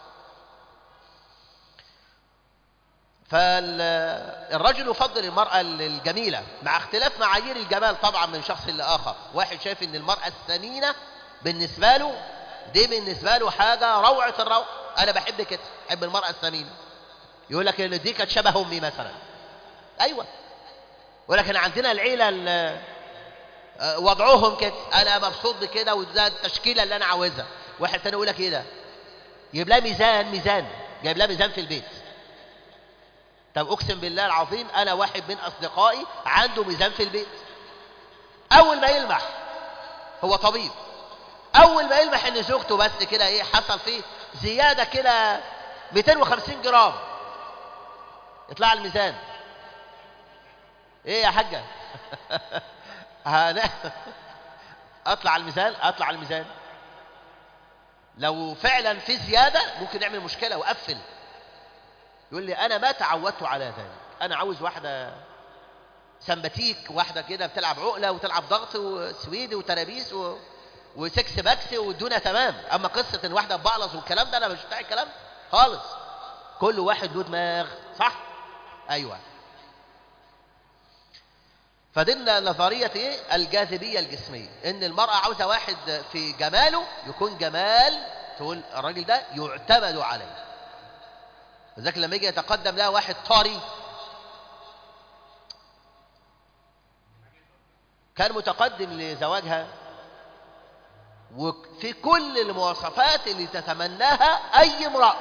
A: فالرجل يفضل المرأة الجميلة مع اختلاف معايير الجمال طبعا من شخص لآخر واحد شايف ان المرأة الثمينة بالنسبة له دي بالنسبة له حاجة روعة الروعة انا بحب كده بحب المرأة الثمينة يقول لك ان دي كانت شبه امي مثلا ايوه ولكن عندنا العيله ال- آه، وضعهم كده انا مبسوط بكده وده التشكيله اللي انا عاوزها واحد تاني يقول لك ايه ده يجيب لها ميزان ميزان جايب لها ميزان في البيت طب اقسم بالله العظيم انا واحد من اصدقائي عنده ميزان في البيت اول ما يلمح هو طبيب اول ما يلمح ان زوجته بس كده ايه حصل فيه زياده كده 250 جرام يطلع الميزان ايه يا حاجه هن- اطلع على الميزان اطلع على الميزان لو فعلا في زياده ممكن نعمل مشكله واقفل يقول لي انا ما تعودت على ذلك انا عاوز واحده سمباتيك واحده كده بتلعب عقله وتلعب ضغط وسويدي وترابيس و... وسكس باكس والدنيا تمام اما قصه ان واحده بقلص والكلام ده انا مش بتاع الكلام خالص كل واحد له دماغ صح ايوه فدينا نظرية ايه؟ الجاذبية الجسمية ان المرأة عاوزة واحد في جماله يكون جمال تقول الراجل ده يعتمد عليه لذلك لما يجي يتقدم لها واحد طري كان متقدم لزواجها وفي كل المواصفات اللي تتمناها اي امرأة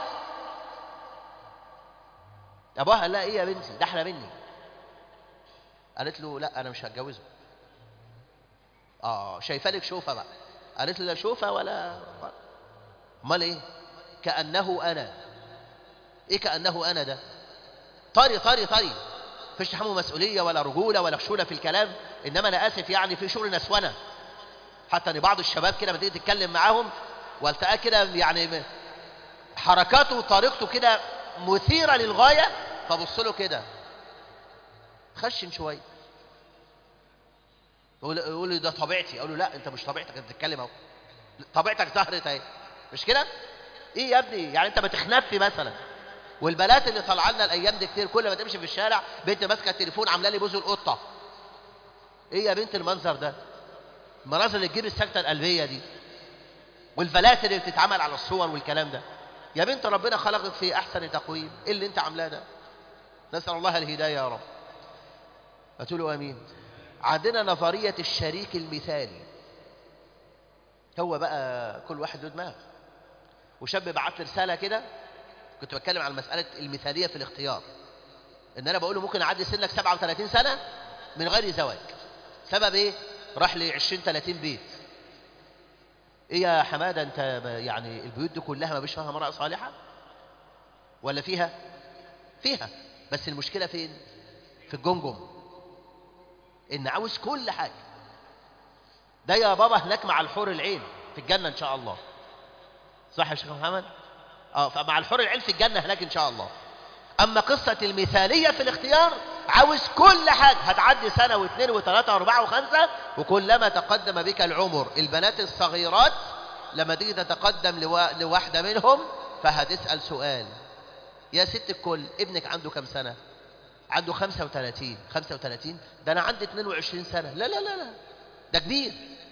A: ابوها قال لها ايه يا بنتي ده احلى مني قالت له لا انا مش هتجوزه اه شايفه لك شوفه بقى قالت له لا شوفه ولا امال ايه كانه انا ايه كانه انا ده طري طري طري فيش تحمل مسؤوليه ولا رجوله ولا خشونه في الكلام انما انا اسف يعني في شغل نسونه حتى ان بعض الشباب كده لما تيجي تتكلم معاهم والتقاه كده يعني حركاته وطريقته كده مثيره للغايه فبص له كده خشن شويه يقول يقول لي ده طبيعتي اقول له لا انت مش طبيعتك انت بتتكلم اهو طبيعتك ظهرت اهي مش كده ايه يا ابني يعني انت بتخنفي مثلا والبنات اللي طالعه لنا الايام دي كتير كل ما تمشي في الشارع بنت ماسكه التليفون عامله لي بوز القطه ايه يا بنت المنظر ده المناظر اللي تجيب السكته القلبيه دي والفلاتر اللي بتتعمل على الصور والكلام ده يا بنت ربنا خلقك في احسن تقويم ايه اللي انت عاملاه ده نسال الله الهدايه يا رب فتقولوا امين عندنا نظريه الشريك المثالي هو بقى كل واحد له دماغ وشاب بعت لي رساله كده كنت بتكلم عن مسألة المثالية في الاختيار ان انا بقول له ممكن اعدي سنك 37 سنة من غير زواج سبب ايه راح لي 20 30 بيت ايه يا حمادة انت ب- يعني البيوت دي كلها ما بيش فيها امرأة صالحة ولا فيها فيها بس المشكلة فين في الجمجم ان عاوز كل حاجة ده يا بابا هناك مع الحور العين في الجنة ان شاء الله صح يا شيخ محمد اه فمع الحور العين في الجنة هناك ان شاء الله اما قصة المثالية في الاختيار عاوز كل حاجة هتعدي سنة واثنين وثلاثة واربعة وخمسة وكلما تقدم بك العمر البنات الصغيرات لما تيجي تتقدم لوا- لواحدة منهم فهتسأل سؤال يا ست الكل ابنك عنده كم سنة عنده 35 35 ده انا عندي 22 سنة لا لا لا لا ده كبير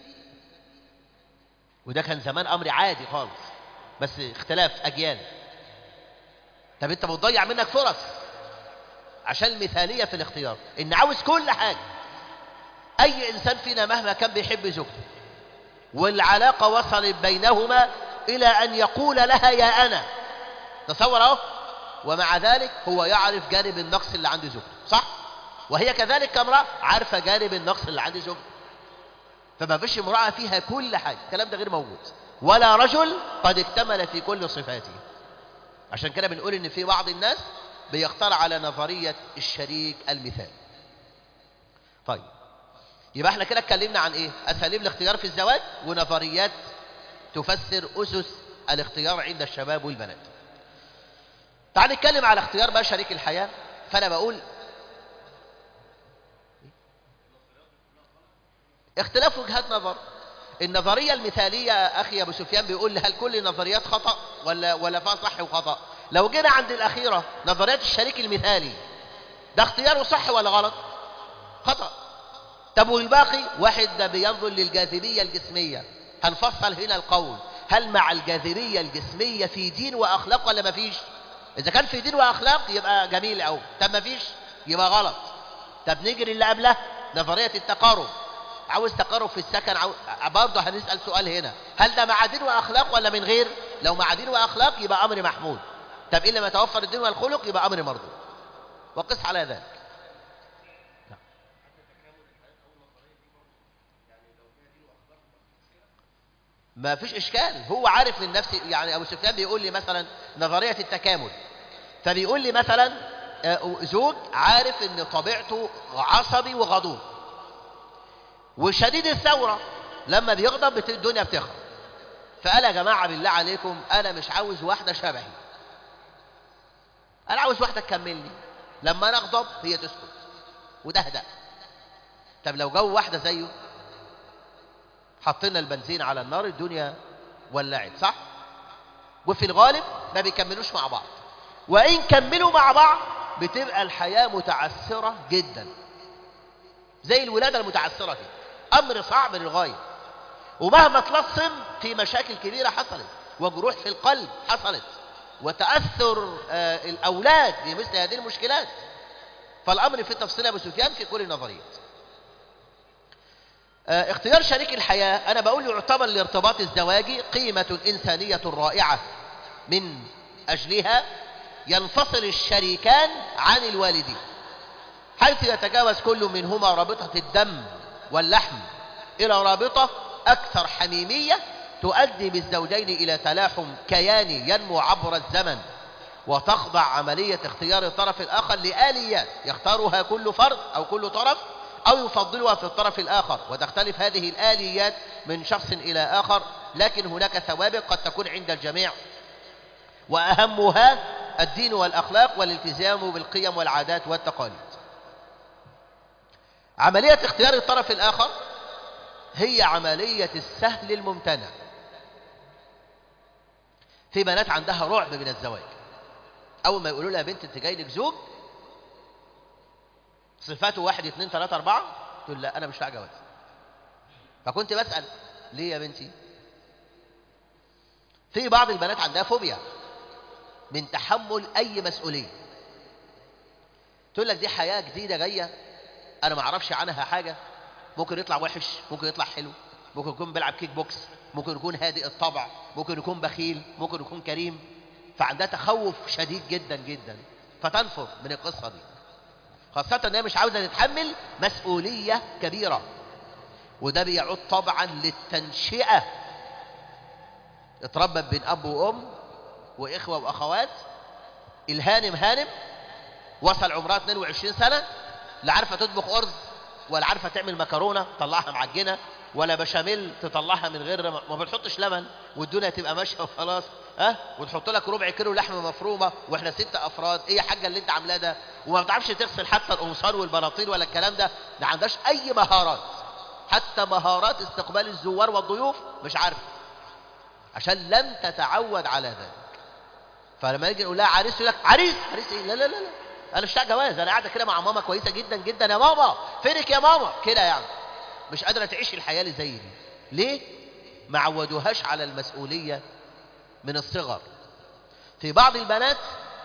A: وده كان زمان امر عادي خالص بس اختلاف اجيال طب انت بتضيع منك فرص عشان المثالية في الاختيار ان عاوز كل حاجة اي انسان فينا مهما كان بيحب زوجته والعلاقة وصلت بينهما الى ان يقول لها يا انا تصور اهو ومع ذلك هو يعرف جانب النقص اللي عند زوجته صح وهي كذلك كامرأة عارفة جانب النقص اللي عند زوجته فما فيش امرأة فيها كل حاجة الكلام ده غير موجود ولا رجل قد اكتمل في كل صفاته عشان كده بنقول ان في بعض الناس بيختار على نظرية الشريك المثال طيب يبقى احنا كده اتكلمنا عن ايه اساليب الاختيار في الزواج ونظريات تفسر اسس الاختيار عند الشباب والبنات تعال نتكلم على اختيار بقى شريك الحياة فانا بقول اختلاف وجهات نظر النظرية المثالية أخي أبو سفيان بيقول لي هل كل النظريات خطأ ولا ولا فيها صح وخطأ لو جينا عند الأخيرة نظريات الشريك المثالي ده اختياره صح ولا غلط خطأ طب والباقي واحد ده بينظر للجاذبية الجسمية هنفصل هنا القول هل مع الجاذبية الجسمية في دين وأخلاق ولا مفيش إذا كان في دين وأخلاق يبقى جميل أوي طب مفيش يبقى غلط طب نجري اللي قبله نظرية التقارب عاوز تقارب في السكن عاوز... برضه هنسأل سؤال هنا هل ده مع دين وأخلاق ولا من غير لو مع دين وأخلاق يبقى أمر محمود طب إلا ما توفر الدين والخلق يبقى أمر مردود وقس على ذلك ما فيش إشكال هو عارف من نفسه يعني أبو سفيان بيقول لي مثلا نظرية التكامل فبيقول لي مثلا آه، زوج عارف ان طبيعته عصبي وغضوب وشديد الثورة لما بيغضب بت- الدنيا بتخرب فقال يا جماعة بالله عليكم أنا مش عاوز واحدة شبهي أنا عاوز واحدة تكملني لما أنا أغضب هي تسكت وتهدأ طب لو جو واحدة زيه حطينا البنزين على النار الدنيا ولعت صح وفي الغالب ما بيكملوش مع بعض وإن كملوا مع بعض بتبقى الحياة متعسرة جدا زي الولادة المتعسرة كده أمر صعب للغاية ومهما تلصم في مشاكل كبيرة حصلت وجروح في القلب حصلت وتأثر آه، الأولاد بمثل هذه المشكلات فالأمر في التفصيل يا أبو سفيان في كل النظريات آه، اختيار شريك الحياة أنا بقول يعتبر الارتباط الزواجي قيمة إنسانية رائعة من أجلها ينفصل الشريكان عن الوالدين حيث يتجاوز كل منهما رابطة الدم واللحم إلى رابطة أكثر حميمية تؤدي بالزوجين إلى تلاحم كياني ينمو عبر الزمن وتخضع عملية اختيار الطرف الآخر لآليات يختارها كل فرد أو كل طرف أو يفضلها في الطرف الآخر وتختلف هذه الآليات من شخص إلى آخر لكن هناك ثوابت قد تكون عند الجميع وأهمها الدين والأخلاق والالتزام بالقيم والعادات والتقاليد عملية اختيار الطرف الآخر هي عملية السهل الممتنع في بنات عندها رعب من الزواج أول ما يقولوا لها بنت أنت جاي لك زوج صفاته واحد اثنين ثلاثة أربعة تقول لا أنا مش بتاع جواز فكنت بسأل ليه يا بنتي في بعض البنات عندها فوبيا من تحمل أي مسؤولية تقول لك دي حياة جديدة جاية أنا ما أعرفش عنها حاجة ممكن يطلع وحش ممكن يطلع حلو ممكن يكون بيلعب كيك بوكس ممكن يكون هادئ الطبع ممكن يكون بخيل ممكن يكون كريم فعندها تخوف شديد جدا جدا فتنفر من القصة دي خاصة ان هي مش عاوزة تتحمل مسؤولية كبيرة وده بيعود طبعا للتنشئة اتربت بين اب وام واخوة واخوات الهانم هانم وصل عمرها 22 سنة لا عارفة تطبخ أرز ولا عارفة تعمل مكرونة تطلعها معجنة ولا بشاميل تطلعها من غير ما بنحطش لبن والدنيا تبقى ماشيه وخلاص ها أه؟ وتحط لك ربع كيلو لحمه مفرومه واحنا ست افراد ايه يا حاجه اللي انت عاملاه ده وما بتعرفش تغسل حتى القمصان والبناطيل ولا الكلام ده ما عندهاش اي مهارات حتى مهارات استقبال الزوار والضيوف مش عارفه عشان لم تتعود على ذلك فلما يجي نقول لها عريس يقول لك عريس عريس ايه لا لا لا لا انا مش بتاع جواز انا قاعده كده مع ماما كويسه جدا جدا يا ماما فينك يا ماما كده يعني مش قادره تعيش الحياه اللي زي دي ليه ما عودوهاش على المسؤوليه من الصغر في بعض البنات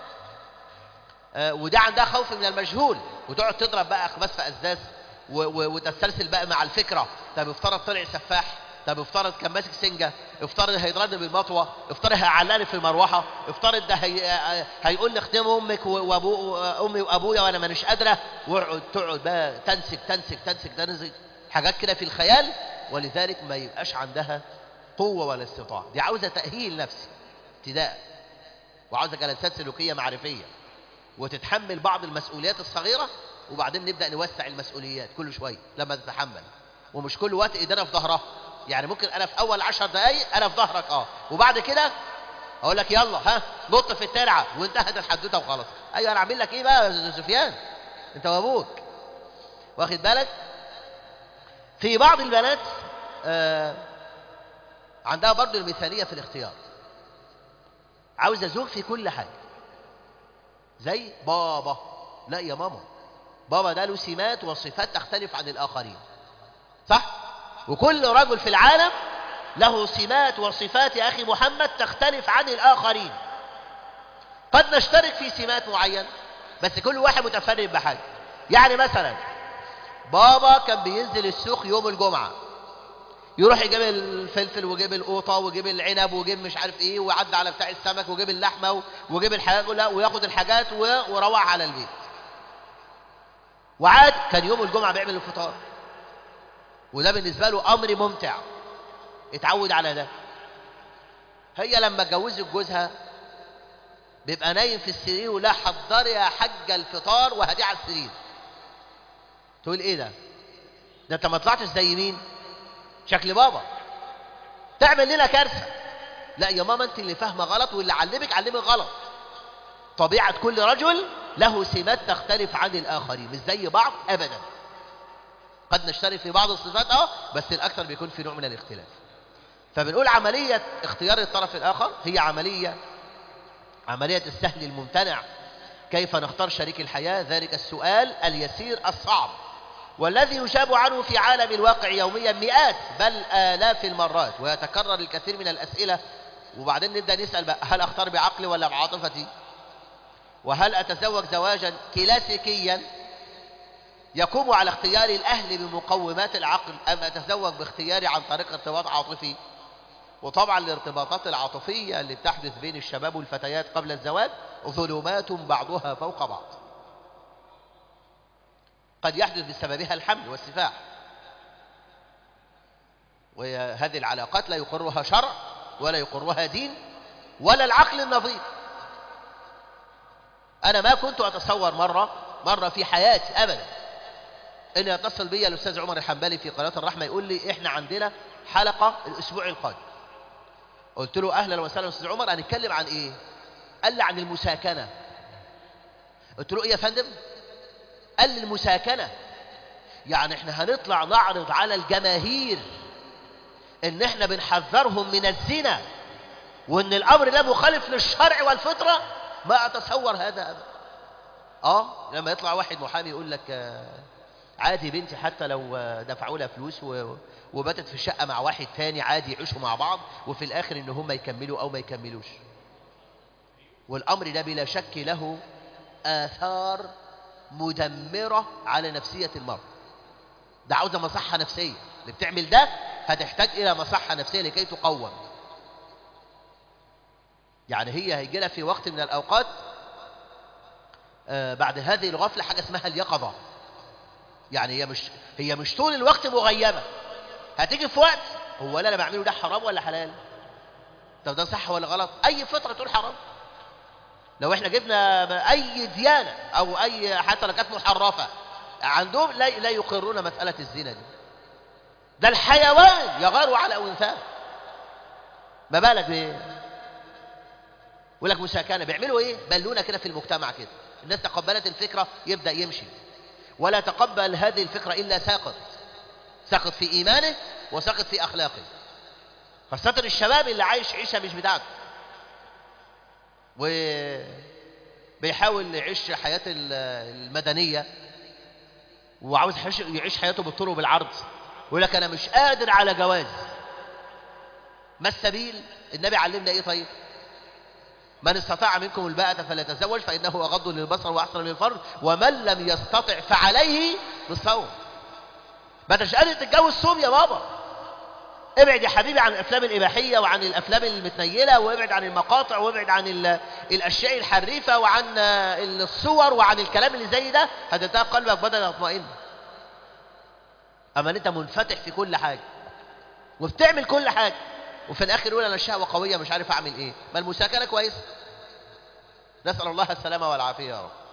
A: آه وده عندها خوف من المجهول وتقعد تضرب بقى اخباث في ازاز وتسترسل بقى مع الفكره طب افترض طلع سفاح طب افترض كان ماسك سنجه افترض هيضربني بالمطوه افترض هيعلقني في المروحه افترض ده هي... هيقول لي اخدم امك وابو امي وابويا وانا مانيش قادره واقعد تقعد بقى تنسك تنسك تنسك تنسك حاجات كده في الخيال ولذلك ما يبقاش عندها قوه ولا استطاعه دي عاوزه تاهيل نفسي ابتداء وعاوزه جلسات سلوكيه معرفيه وتتحمل بعض المسؤوليات الصغيره وبعدين نبدا نوسع المسؤوليات كل شويه لما تتحمل ومش كل وقت ايدينا في ظهرها يعني ممكن انا في اول عشر دقايق انا في ظهرك اه وبعد كده اقول لك يلا ها نط في الترعه وانتهت الحدوته وخلاص ايوه انا اعمل لك ايه بقى يا سفيان انت وابوك واخد بالك في بعض البنات آه عندها برضو المثاليه في الاختيار عاوزه زوج في كل حاجه زي بابا لا يا ماما بابا ده له سمات وصفات تختلف عن الاخرين صح وكل رجل في العالم له سمات وصفات يا أخي محمد تختلف عن الآخرين قد نشترك في سمات معينة بس كل واحد متفرد بحاجة يعني مثلا بابا كان بينزل السوق يوم الجمعة يروح يجيب الفلفل ويجيب القوطة ويجيب العنب ويجيب مش عارف ايه ويعدي على بتاع السمك ويجيب اللحمة ويجيب الحاجات كلها وياخد الحاجات ويروح على البيت وعاد كان يوم الجمعة بيعمل الفطار وده بالنسبة له أمر ممتع اتعود على ده هي لما اتجوزت جوزها بيبقى نايم في السرير ولا حضري يا حاجة الفطار وهديه على السرير تقول ايه ده ده انت ما طلعتش زي مين شكل بابا تعمل لنا كارثة لا يا ماما انت اللي فاهمة غلط واللي علمك علمك غلط طبيعة كل رجل له سمات تختلف عن الآخرين مش زي بعض أبدا قد نشترك في بعض الصفات اه بس الأكثر بيكون في نوع من الاختلاف فبنقول عملية اختيار الطرف الآخر هي عملية عملية السهل الممتنع كيف نختار شريك الحياة ذلك السؤال اليسير الصعب والذي يجاب عنه في عالم الواقع يوميا مئات بل آلاف المرات ويتكرر الكثير من الأسئلة وبعدين نبدأ نسأل بقى هل أختار بعقلي ولا بعاطفتي وهل أتزوج زواجا كلاسيكيا يقوم على اختيار الأهل بمقومات العقل أم أتزوج باختياري عن طريق ارتباط عاطفي وطبعا الارتباطات العاطفية اللي بتحدث بين الشباب والفتيات قبل الزواج ظلمات بعضها فوق بعض قد يحدث بسببها الحمل والسفاح وهذه العلاقات لا يقرها شرع ولا يقرها دين ولا العقل النظيف أنا ما كنت أتصور مرة مرة في حياتي أبدا ان يتصل بي الاستاذ عمر الحنبلي في قناه الرحمه يقول لي احنا عندنا حلقه الاسبوع القادم قلت له اهلا وسهلا استاذ عمر هنتكلم عن ايه قال لي عن المساكنه قلت له ايه يا فندم قال لي المساكنه يعني احنا هنطلع نعرض على الجماهير ان احنا بنحذرهم من الزنا وان الامر ده مخالف للشرع والفطره ما اتصور هذا ابدا اه لما يطلع واحد محامي يقول لك آه عادي بنتي حتى لو دفعوا لها فلوس وباتت في الشقة مع واحد تاني عادي يعيشوا مع بعض وفي الآخر إن هم يكملوا أو ما يكملوش والأمر ده بلا شك له آثار مدمرة على نفسية المرء ده عاوزة مصحة نفسية اللي بتعمل ده هتحتاج إلى مصحة نفسية لكي تقوم يعني هي هيجي لها في وقت من الأوقات آه بعد هذه الغفلة حاجة اسمها اليقظة يعني هي مش هي مش طول الوقت مغيبة هتيجي في وقت هو لا انا بعمله ده حرام ولا حلال طب ده صح ولا غلط اي فطره تقول حرام لو احنا جبنا اي ديانه او اي حتى لو كانت محرفه عندهم لا لا يقرون مساله الزنا دي ده الحيوان يغار على انثاه ما بالك بايه يقول لك مساكنه بيعملوا ايه بلونه كده في المجتمع كده الناس تقبلت الفكره يبدا يمشي ولا تقبل هذه الفكره الا ساقط ساقط في ايمانه وساقط في اخلاقه خاصة الشباب اللي عايش عيشة مش بتاعته وبيحاول يعيش حياة المدنية وعاوز يعيش حياته بالطول وبالعرض ويقول لك أنا مش قادر على جواز ما السبيل النبي علمنا إيه طيب من استطاع منكم الباءة فليتزوج فإنه أغض للبصر وأحسن للفرج ومن لم يستطع فعليه بالصوم ما انتش قادر تتجوز صوم يا بابا ابعد يا حبيبي عن الافلام الاباحيه وعن الافلام المتنيله وابعد عن المقاطع وابعد عن الاشياء الحريفه وعن الصور وعن الكلام اللي زي ده هتلتقى قلبك بدل يطمئن اما انت منفتح في كل حاجه وبتعمل كل حاجه وفي الاخر يقول انا الشهوه قويه مش عارف اعمل ايه ما المساكنه كويسه نسال الله السلامه والعافيه يا رب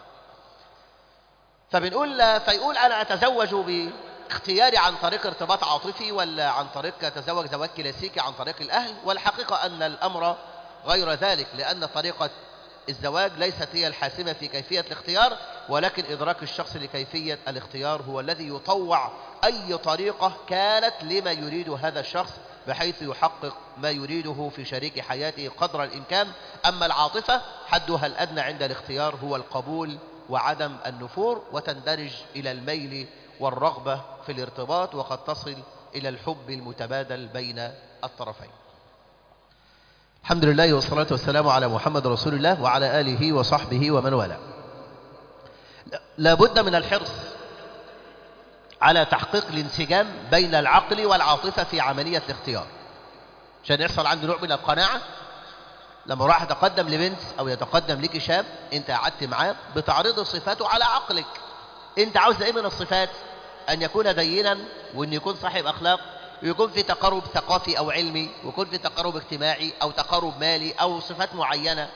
A: فبنقول فيقول انا اتزوج ب اختياري عن طريق ارتباط عاطفي ولا عن طريق تزوج زواج كلاسيكي عن طريق الأهل والحقيقة أن الأمر غير ذلك لأن طريقة الزواج ليست هي الحاسمة في كيفية الاختيار ولكن إدراك الشخص لكيفية الاختيار هو الذي يطوع أي طريقة كانت لما يريد هذا الشخص بحيث يحقق ما يريده في شريك حياته قدر الإمكان أما العاطفة حدها الأدنى عند الاختيار هو القبول وعدم النفور وتندرج إلى الميل والرغبة في الارتباط وقد تصل إلى الحب المتبادل بين الطرفين الحمد لله والصلاة والسلام على محمد رسول الله وعلى آله وصحبه ومن والاه لا بد من الحرص على تحقيق الانسجام بين العقل والعاطفة في عملية الاختيار عشان يحصل عنده نوع من القناعة لما راح يتقدم لبنت أو يتقدم لك شاب أنت قعدت معاه بتعرض صفاته على عقلك أنت عاوز إيه من الصفات أن يكون دينا وأن يكون صاحب أخلاق ويكون في تقرب ثقافي أو علمي ويكون في تقرب اجتماعي أو تقرب مالي أو صفات معينة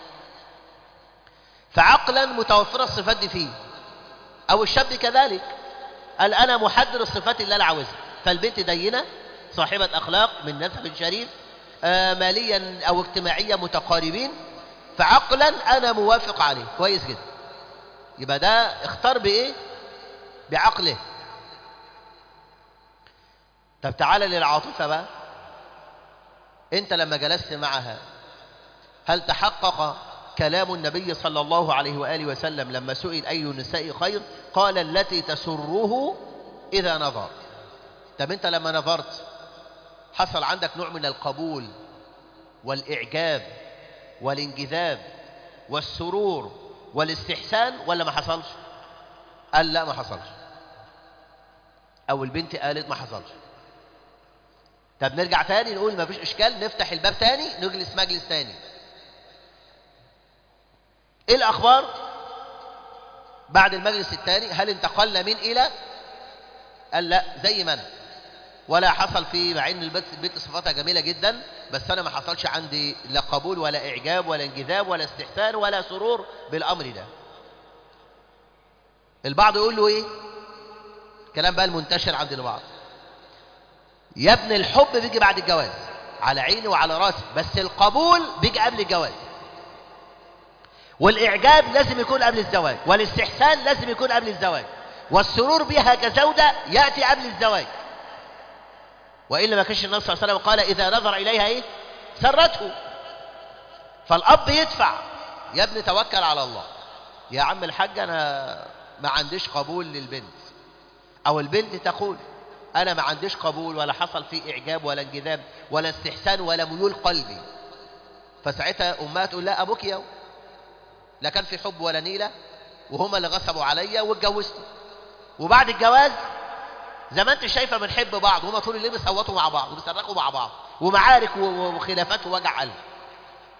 A: فعقلا متوفرة الصفات دي فيه أو الشاب كذلك قال أنا محدد الصفات اللي أنا عاوزها فالبنت دينة صاحبة أخلاق من نسب شريف آه ماليا أو اجتماعيا متقاربين فعقلا أنا موافق عليه كويس جدا يبقى ده اختار بإيه بعقله طب تعالى للعاطفة بقى انت لما جلست معها هل تحقق كلام النبي صلى الله عليه وآله وسلم لما سئل أي النساء خير قال التي تسره إذا نظر طب انت لما نظرت حصل عندك نوع من القبول والإعجاب والانجذاب والسرور والاستحسان ولا ما حصلش قال لا ما حصلش أو البنت قالت ما حصلش طب نرجع تاني نقول ما فيش إشكال نفتح الباب تاني نجلس مجلس تاني إيه الأخبار بعد المجلس الثاني هل انتقلنا من إلى قال لا زي ما أنا ولا حصل في مع ان البنت البنت صفاتها جميله جدا بس انا ما حصلش عندي لا قبول ولا اعجاب ولا انجذاب ولا استحسان ولا سرور بالامر ده البعض يقول له ايه كلام بقى المنتشر عند البعض يا ابن الحب بيجي بعد الجواز على عيني وعلى راسي بس القبول بيجي قبل الجواز والاعجاب لازم يكون قبل الزواج والاستحسان لازم يكون قبل الزواج والسرور بها كزوجة يأتي قبل الزواج وإلا ما كانش النبي صلى الله عليه وسلم قال إذا نظر إليها إيه سرته فالأب يدفع يا ابني توكل على الله يا عم الحاج أنا ما عنديش قبول للبنت أو البنت تقول أنا ما عنديش قبول ولا حصل فيه إعجاب ولا انجذاب ولا استحسان ولا ميول قلبي فساعتها أمها تقول لا أبوك يوم لا كان في حب ولا نيلة وهما اللي غصبوا عليا واتجوزت وبعد الجواز زي ما انت شايفه بنحب بعض وهما طول الليل بيصوتوا مع بعض وبيصرخوا مع بعض ومعارك وخلافات ووجع قلب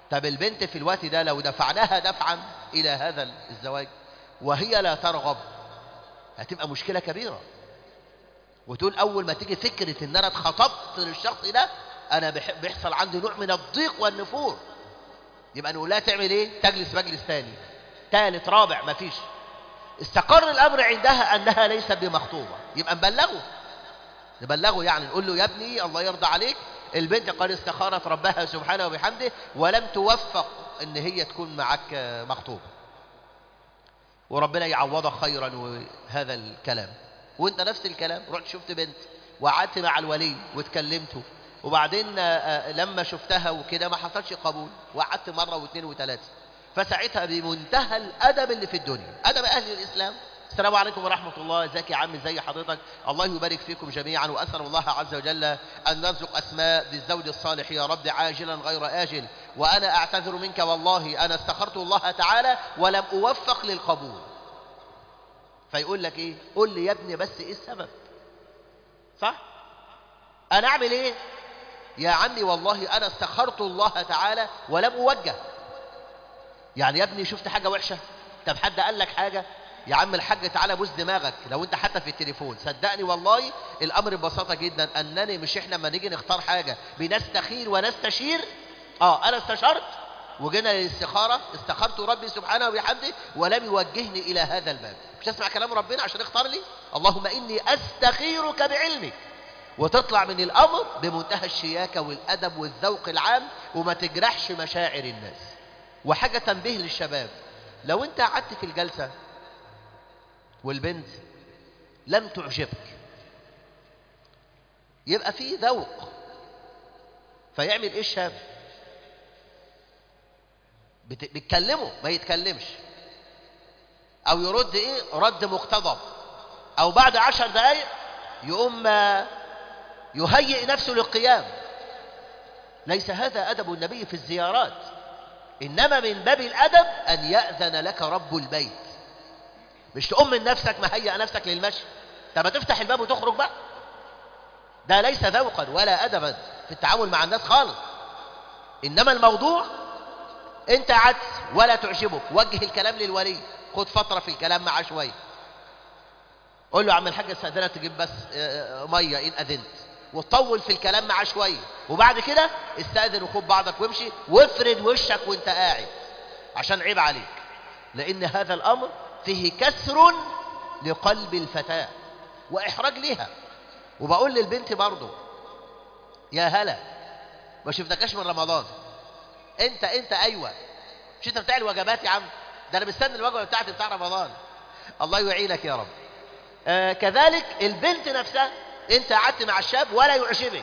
A: طب البنت في الوقت ده لو دفعناها دفعا إلى هذا الزواج وهي لا ترغب هتبقى مشكلة كبيرة وتقول أول ما تيجي فكرة إن أنا اتخطبت للشخص ده أنا بح- بيحصل عندي نوع من الضيق والنفور يبقى نقول لها تعمل إيه؟ تجلس مجلس تاني ثالث رابع مفيش استقر الأمر عندها أنها ليست بمخطوبة يبقى نبلغه نبلغه يعني نقول له يا ابني الله يرضى عليك البنت قد استخارت ربها سبحانه وبحمده ولم توفق ان هي تكون معك مخطوبة وربنا يعوضك خيرا وهذا الكلام وانت نفس الكلام رحت شفت بنت وقعدت مع الولي واتكلمته وبعدين آه، آه، لما شفتها وكده ما حصلش قبول وقعدت مرة واثنين وثلاثة فساعتها بمنتهى الأدب اللي في الدنيا أدب أهل الإسلام السلام عليكم ورحمة الله ازيك يا عم ازي حضرتك الله يبارك فيكم جميعا وأسأل الله عز وجل أن نرزق أسماء بالزوج الصالح يا رب عاجلا غير آجل وأنا أعتذر منك والله أنا استخرت الله تعالى ولم أوفق للقبول فيقول لك إيه قول لي يا ابني بس إيه السبب صح أنا أعمل إيه يا عمي والله أنا استخرت الله تعالى ولم أوجه يعني يا ابني شفت حاجة وحشة طب حد قال لك حاجة يا عم الحاج تعالى بوس دماغك لو انت حتى في التليفون صدقني والله الامر ببساطه جدا انني مش احنا لما نيجي نختار حاجه بنستخير ونستشير اه انا استشرت وجينا للاستخاره استخرت ربي سبحانه وبحمده ولم يوجهني الى هذا الباب مش اسمع كلام ربنا عشان اختار لي اللهم اني استخيرك بعلمك وتطلع من الامر بمنتهى الشياكه والادب والذوق العام وما تجرحش مشاعر الناس وحاجه تنبيه للشباب لو انت قعدت في الجلسه والبنت لم تعجبك يبقى في ذوق فيعمل ايه الشاب بت- بتكلمه ما يتكلمش او يرد ايه رد مقتضب او بعد عشر دقايق يقوم آه، يهيئ نفسه للقيام ليس هذا ادب النبي في الزيارات انما من باب الادب ان ياذن لك رب البيت مش تقوم من نفسك مهيئ نفسك للمشي طب ما تفتح الباب وتخرج بقى ده ليس ذوقا ولا ادبا في التعامل مع الناس خالص انما الموضوع انت عدس ولا تعجبك وجه الكلام للولي خد فتره في الكلام معاه شويه قول له يا عم الحاج استاذنك تجيب بس آه، آه، ميه ان اذنت وتطول في الكلام معاه شويه وبعد كده استاذن وخد بعضك وامشي وافرد وشك وانت قاعد عشان عيب عليك لان هذا الامر فيه كسر لقلب الفتاه واحراج لها وبقول للبنت برضه يا هلا ما شفتكاش من رمضان انت انت ايوه مش انت بتاع الوجبات يا عم ده انا مستني الوجبه بتاعتي بتاع رمضان الله يعينك يا رب آه كذلك البنت نفسها انت قعدت مع الشاب ولا يعجبك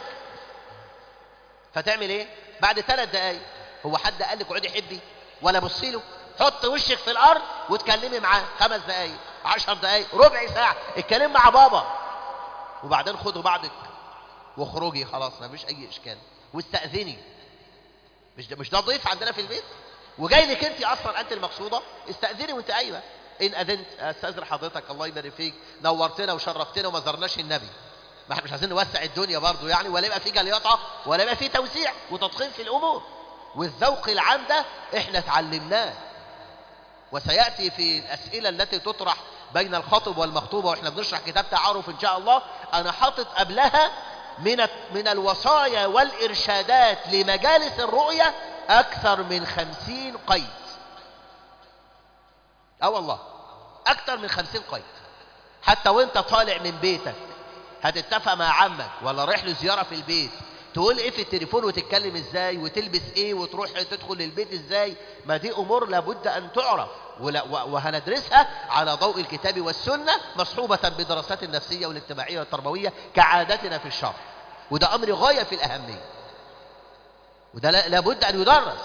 A: فتعمل ايه بعد ثلاث دقايق هو حد قال لك اقعدي حبي ولا بصي له حط وشك في الارض وتكلمي معاه خمس دقايق عشر دقايق ربع ساعه اتكلم مع بابا وبعدين خدوا بعضك واخرجي خلاص ما فيش اي اشكال واستاذني مش ده مش ده ضيف عندنا في البيت وجاي لك انت اصلا انت المقصوده استاذني وانت ايوه ان اذنت استاذن حضرتك الله يبارك فيك نورتنا وشرفتنا وما زرناش النبي ما احنا مش عايزين نوسع الدنيا برضو يعني ولا يبقى في جليطه ولا يبقى في توسيع وتضخيم في الامور والذوق العام ده احنا اتعلمناه وسياتي في الاسئله التي تطرح بين الخطب والمخطوبه واحنا بنشرح كتاب تعارف ان شاء الله انا حاطط قبلها من من الوصايا والارشادات لمجالس الرؤيه اكثر من خمسين قيد اه والله اكثر من خمسين قيد حتى وانت طالع من بيتك هتتفق مع عمك ولا رايح له زياره في البيت تقول ايه في التليفون وتتكلم ازاي وتلبس ايه وتروح تدخل البيت ازاي ما دي امور لابد ان تعرف ولا- و- وهندرسها على ضوء الكتاب والسنه مصحوبه بالدراسات النفسيه والاجتماعيه والتربويه كعادتنا في الشرع وده امر غايه في الاهميه وده لا- لابد ان يدرس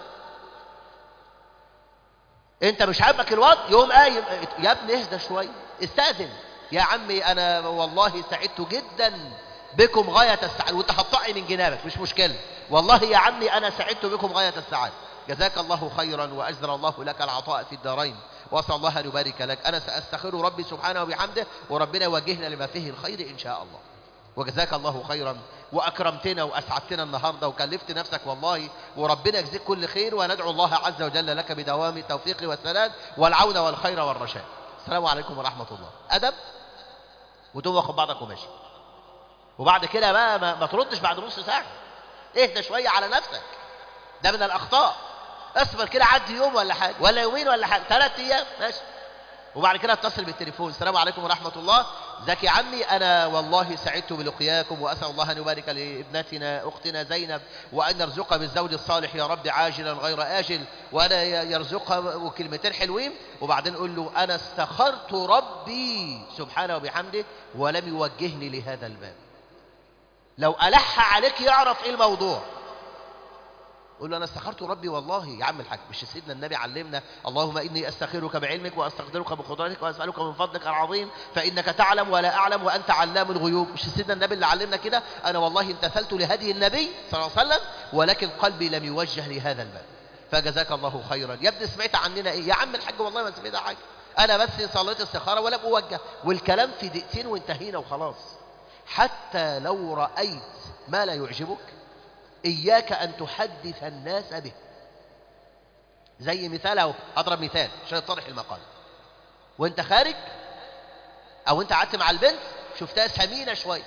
A: انت مش عاجبك الوضع يقوم قايم يا ابني اهدى شويه استاذن يا عمي انا والله سعدت جدا بكم غايه السعاده وانت هتطعي من جنابك مش مشكله والله يا عمي انا سعدت بكم غايه السعاده جزاك الله خيرا واجزل الله لك العطاء في الدارين واسال الله ان يبارك لك انا ساستخير ربي سبحانه وبحمده وربنا يوجهنا لما فيه الخير ان شاء الله وجزاك الله خيرا وأكرمتنا وأسعدتنا النهاردة وكلفت نفسك والله وربنا يجزيك كل خير وندعو الله عز وجل لك بدوام التوفيق والسداد والعون والخير والرشاد السلام عليكم ورحمة الله أدب وتقوم واخد بعضك وماشي وبعد كده بقى ما, ما تردش بعد نص ساعة اهدى شوية على نفسك ده من الأخطاء اصبر كده عدي يوم ولا حاجة ولا يومين ولا حاجة ثلاث أيام ماشي وبعد كده اتصل بالتليفون السلام عليكم ورحمة الله ازيك يا عمي أنا والله سعدت بلقياكم وأسأل الله أن يبارك لابنتنا أختنا زينب وأن يرزقها بالزوج الصالح يا رب عاجلا غير آجل وأنا يرزقها وكلمتين حلوين وبعدين قول له أنا استخرت ربي سبحانه وبحمده ولم يوجهني لهذا الباب لو ألح عليك يعرف إيه الموضوع قول له أنا استخرت ربي والله يا عم الحاج مش سيدنا النبي علمنا اللهم إني أستخيرك بعلمك وأستقدرك بقدرتك وأسألك من فضلك العظيم فإنك تعلم ولا أعلم وأنت علام الغيوب مش سيدنا النبي اللي علمنا كده أنا والله امتثلت لهدي النبي صلى الله عليه وسلم ولكن قلبي لم يوجه لهذا الباب فجزاك الله خيرا يا ابني سمعت عننا إيه يا عم الحاج والله ما سمعت حاجة أنا بس صليت استخارة ولا بوجه والكلام في دقيقتين وانتهينا وخلاص حتى لو رأيت ما لا يعجبك إياك أن تحدث الناس به زي مثال أهو أضرب مثال عشان يتضح المقال وانت خارج أو انت قعدت مع البنت شفتها سمينة شوية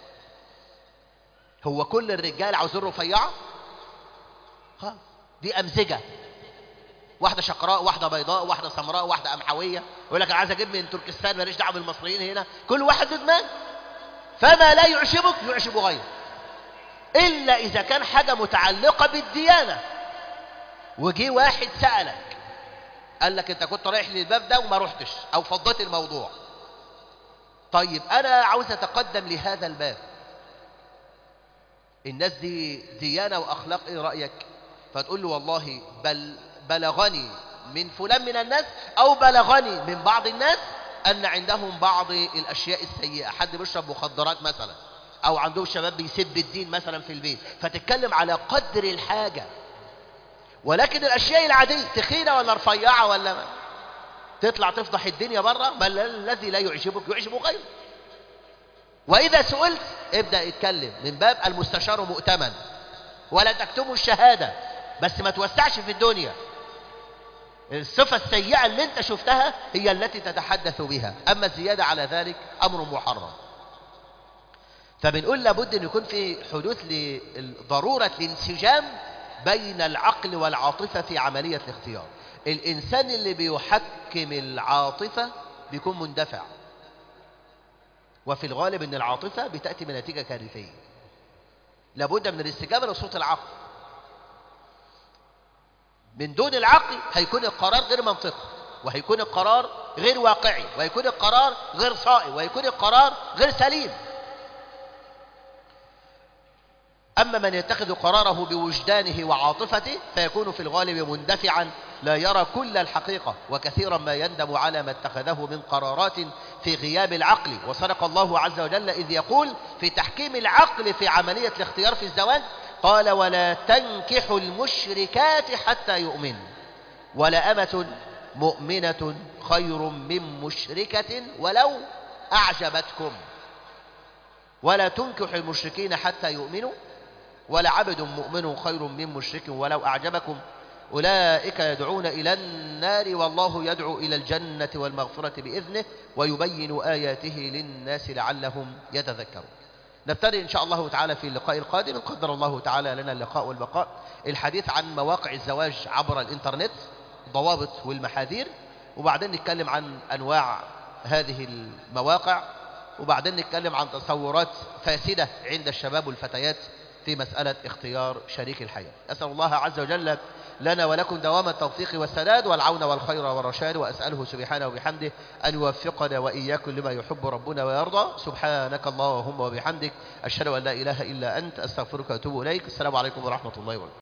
A: هو كل الرجال عاوزين رفيعة خلاص دي أمزجة واحدة شقراء واحدة بيضاء واحدة سمراء واحدة أمحوية يقول لك أنا عايز أجيب من تركستان ماليش دعوة بالمصريين هنا كل واحد دماغ فما لا يعجبك يعجب غيرك إلا إذا كان حاجة متعلقة بالديانة وجي واحد سألك قال لك أنت كنت رايح للباب ده وما رحتش أو فضيت الموضوع طيب أنا عاوز أتقدم لهذا الباب الناس دي ديانة وأخلاق إيه رأيك فتقول له والله بل بلغني من فلان من الناس أو بلغني من بعض الناس أن عندهم بعض الأشياء السيئة حد بيشرب مخدرات مثلا أو عندهم شباب بيسب الدين مثلا في البيت فتتكلم على قدر الحاجة ولكن الأشياء العادية تخينة ولا رفيعة ولا ما تطلع تفضح الدنيا بره بل الذي لا يعجبك يعجب غيره وإذا سئلت ابدأ اتكلم من باب المستشار مؤتمن ولا تكتموا الشهادة بس ما توسعش في الدنيا الصفة السيئة اللي انت شفتها هي التي تتحدث بها أما الزيادة على ذلك أمر محرم فبنقول لابد أن يكون في حدوث لضرورة الانسجام بين العقل والعاطفة في عملية الاختيار الإنسان اللي بيحكم العاطفة بيكون مندفع وفي الغالب أن العاطفة بتأتي بنتيجة كارثية لابد من الاستجابة لصوت العقل من دون العقل هيكون القرار غير منطقي وهيكون القرار غير واقعي وهيكون القرار غير صائب وهيكون القرار غير سليم أما من يتخذ قراره بوجدانه وعاطفته فيكون في الغالب مندفعا لا يرى كل الحقيقة وكثيرا ما يندم على ما اتخذه من قرارات في غياب العقل وصدق الله عز وجل إذ يقول في تحكيم العقل في عملية الاختيار في الزواج قال ولا تنكحوا المشركات حتى يؤمن ولا أمة مؤمنة خير من مشركة ولو أعجبتكم ولا تنكحوا المشركين حتى يؤمنوا ولا عبد مؤمن خير من مشرك ولو أعجبكم أولئك يدعون إلى النار والله يدعو إلى الجنة والمغفرة بإذنه ويبين آياته للناس لعلهم يتذكرون نبتدئ إن شاء الله تعالى في اللقاء القادم إن قدر الله تعالى لنا اللقاء والبقاء الحديث عن مواقع الزواج عبر الإنترنت ضوابط والمحاذير وبعدين نتكلم عن أنواع هذه المواقع وبعدين نتكلم عن تصورات فاسدة عند الشباب والفتيات في مسألة اختيار شريك الحياة أسأل الله عز وجل لنا ولكم دوام التوفيق والسداد والعون والخير والرشاد وأسأله سبحانه وبحمده أن يوفقنا وإياكم لما يحب ربنا ويرضى سبحانك اللهم وبحمدك أشهد أن لا إله إلا أنت أستغفرك وأتوب إليك السلام عليكم ورحمة الله وبركاته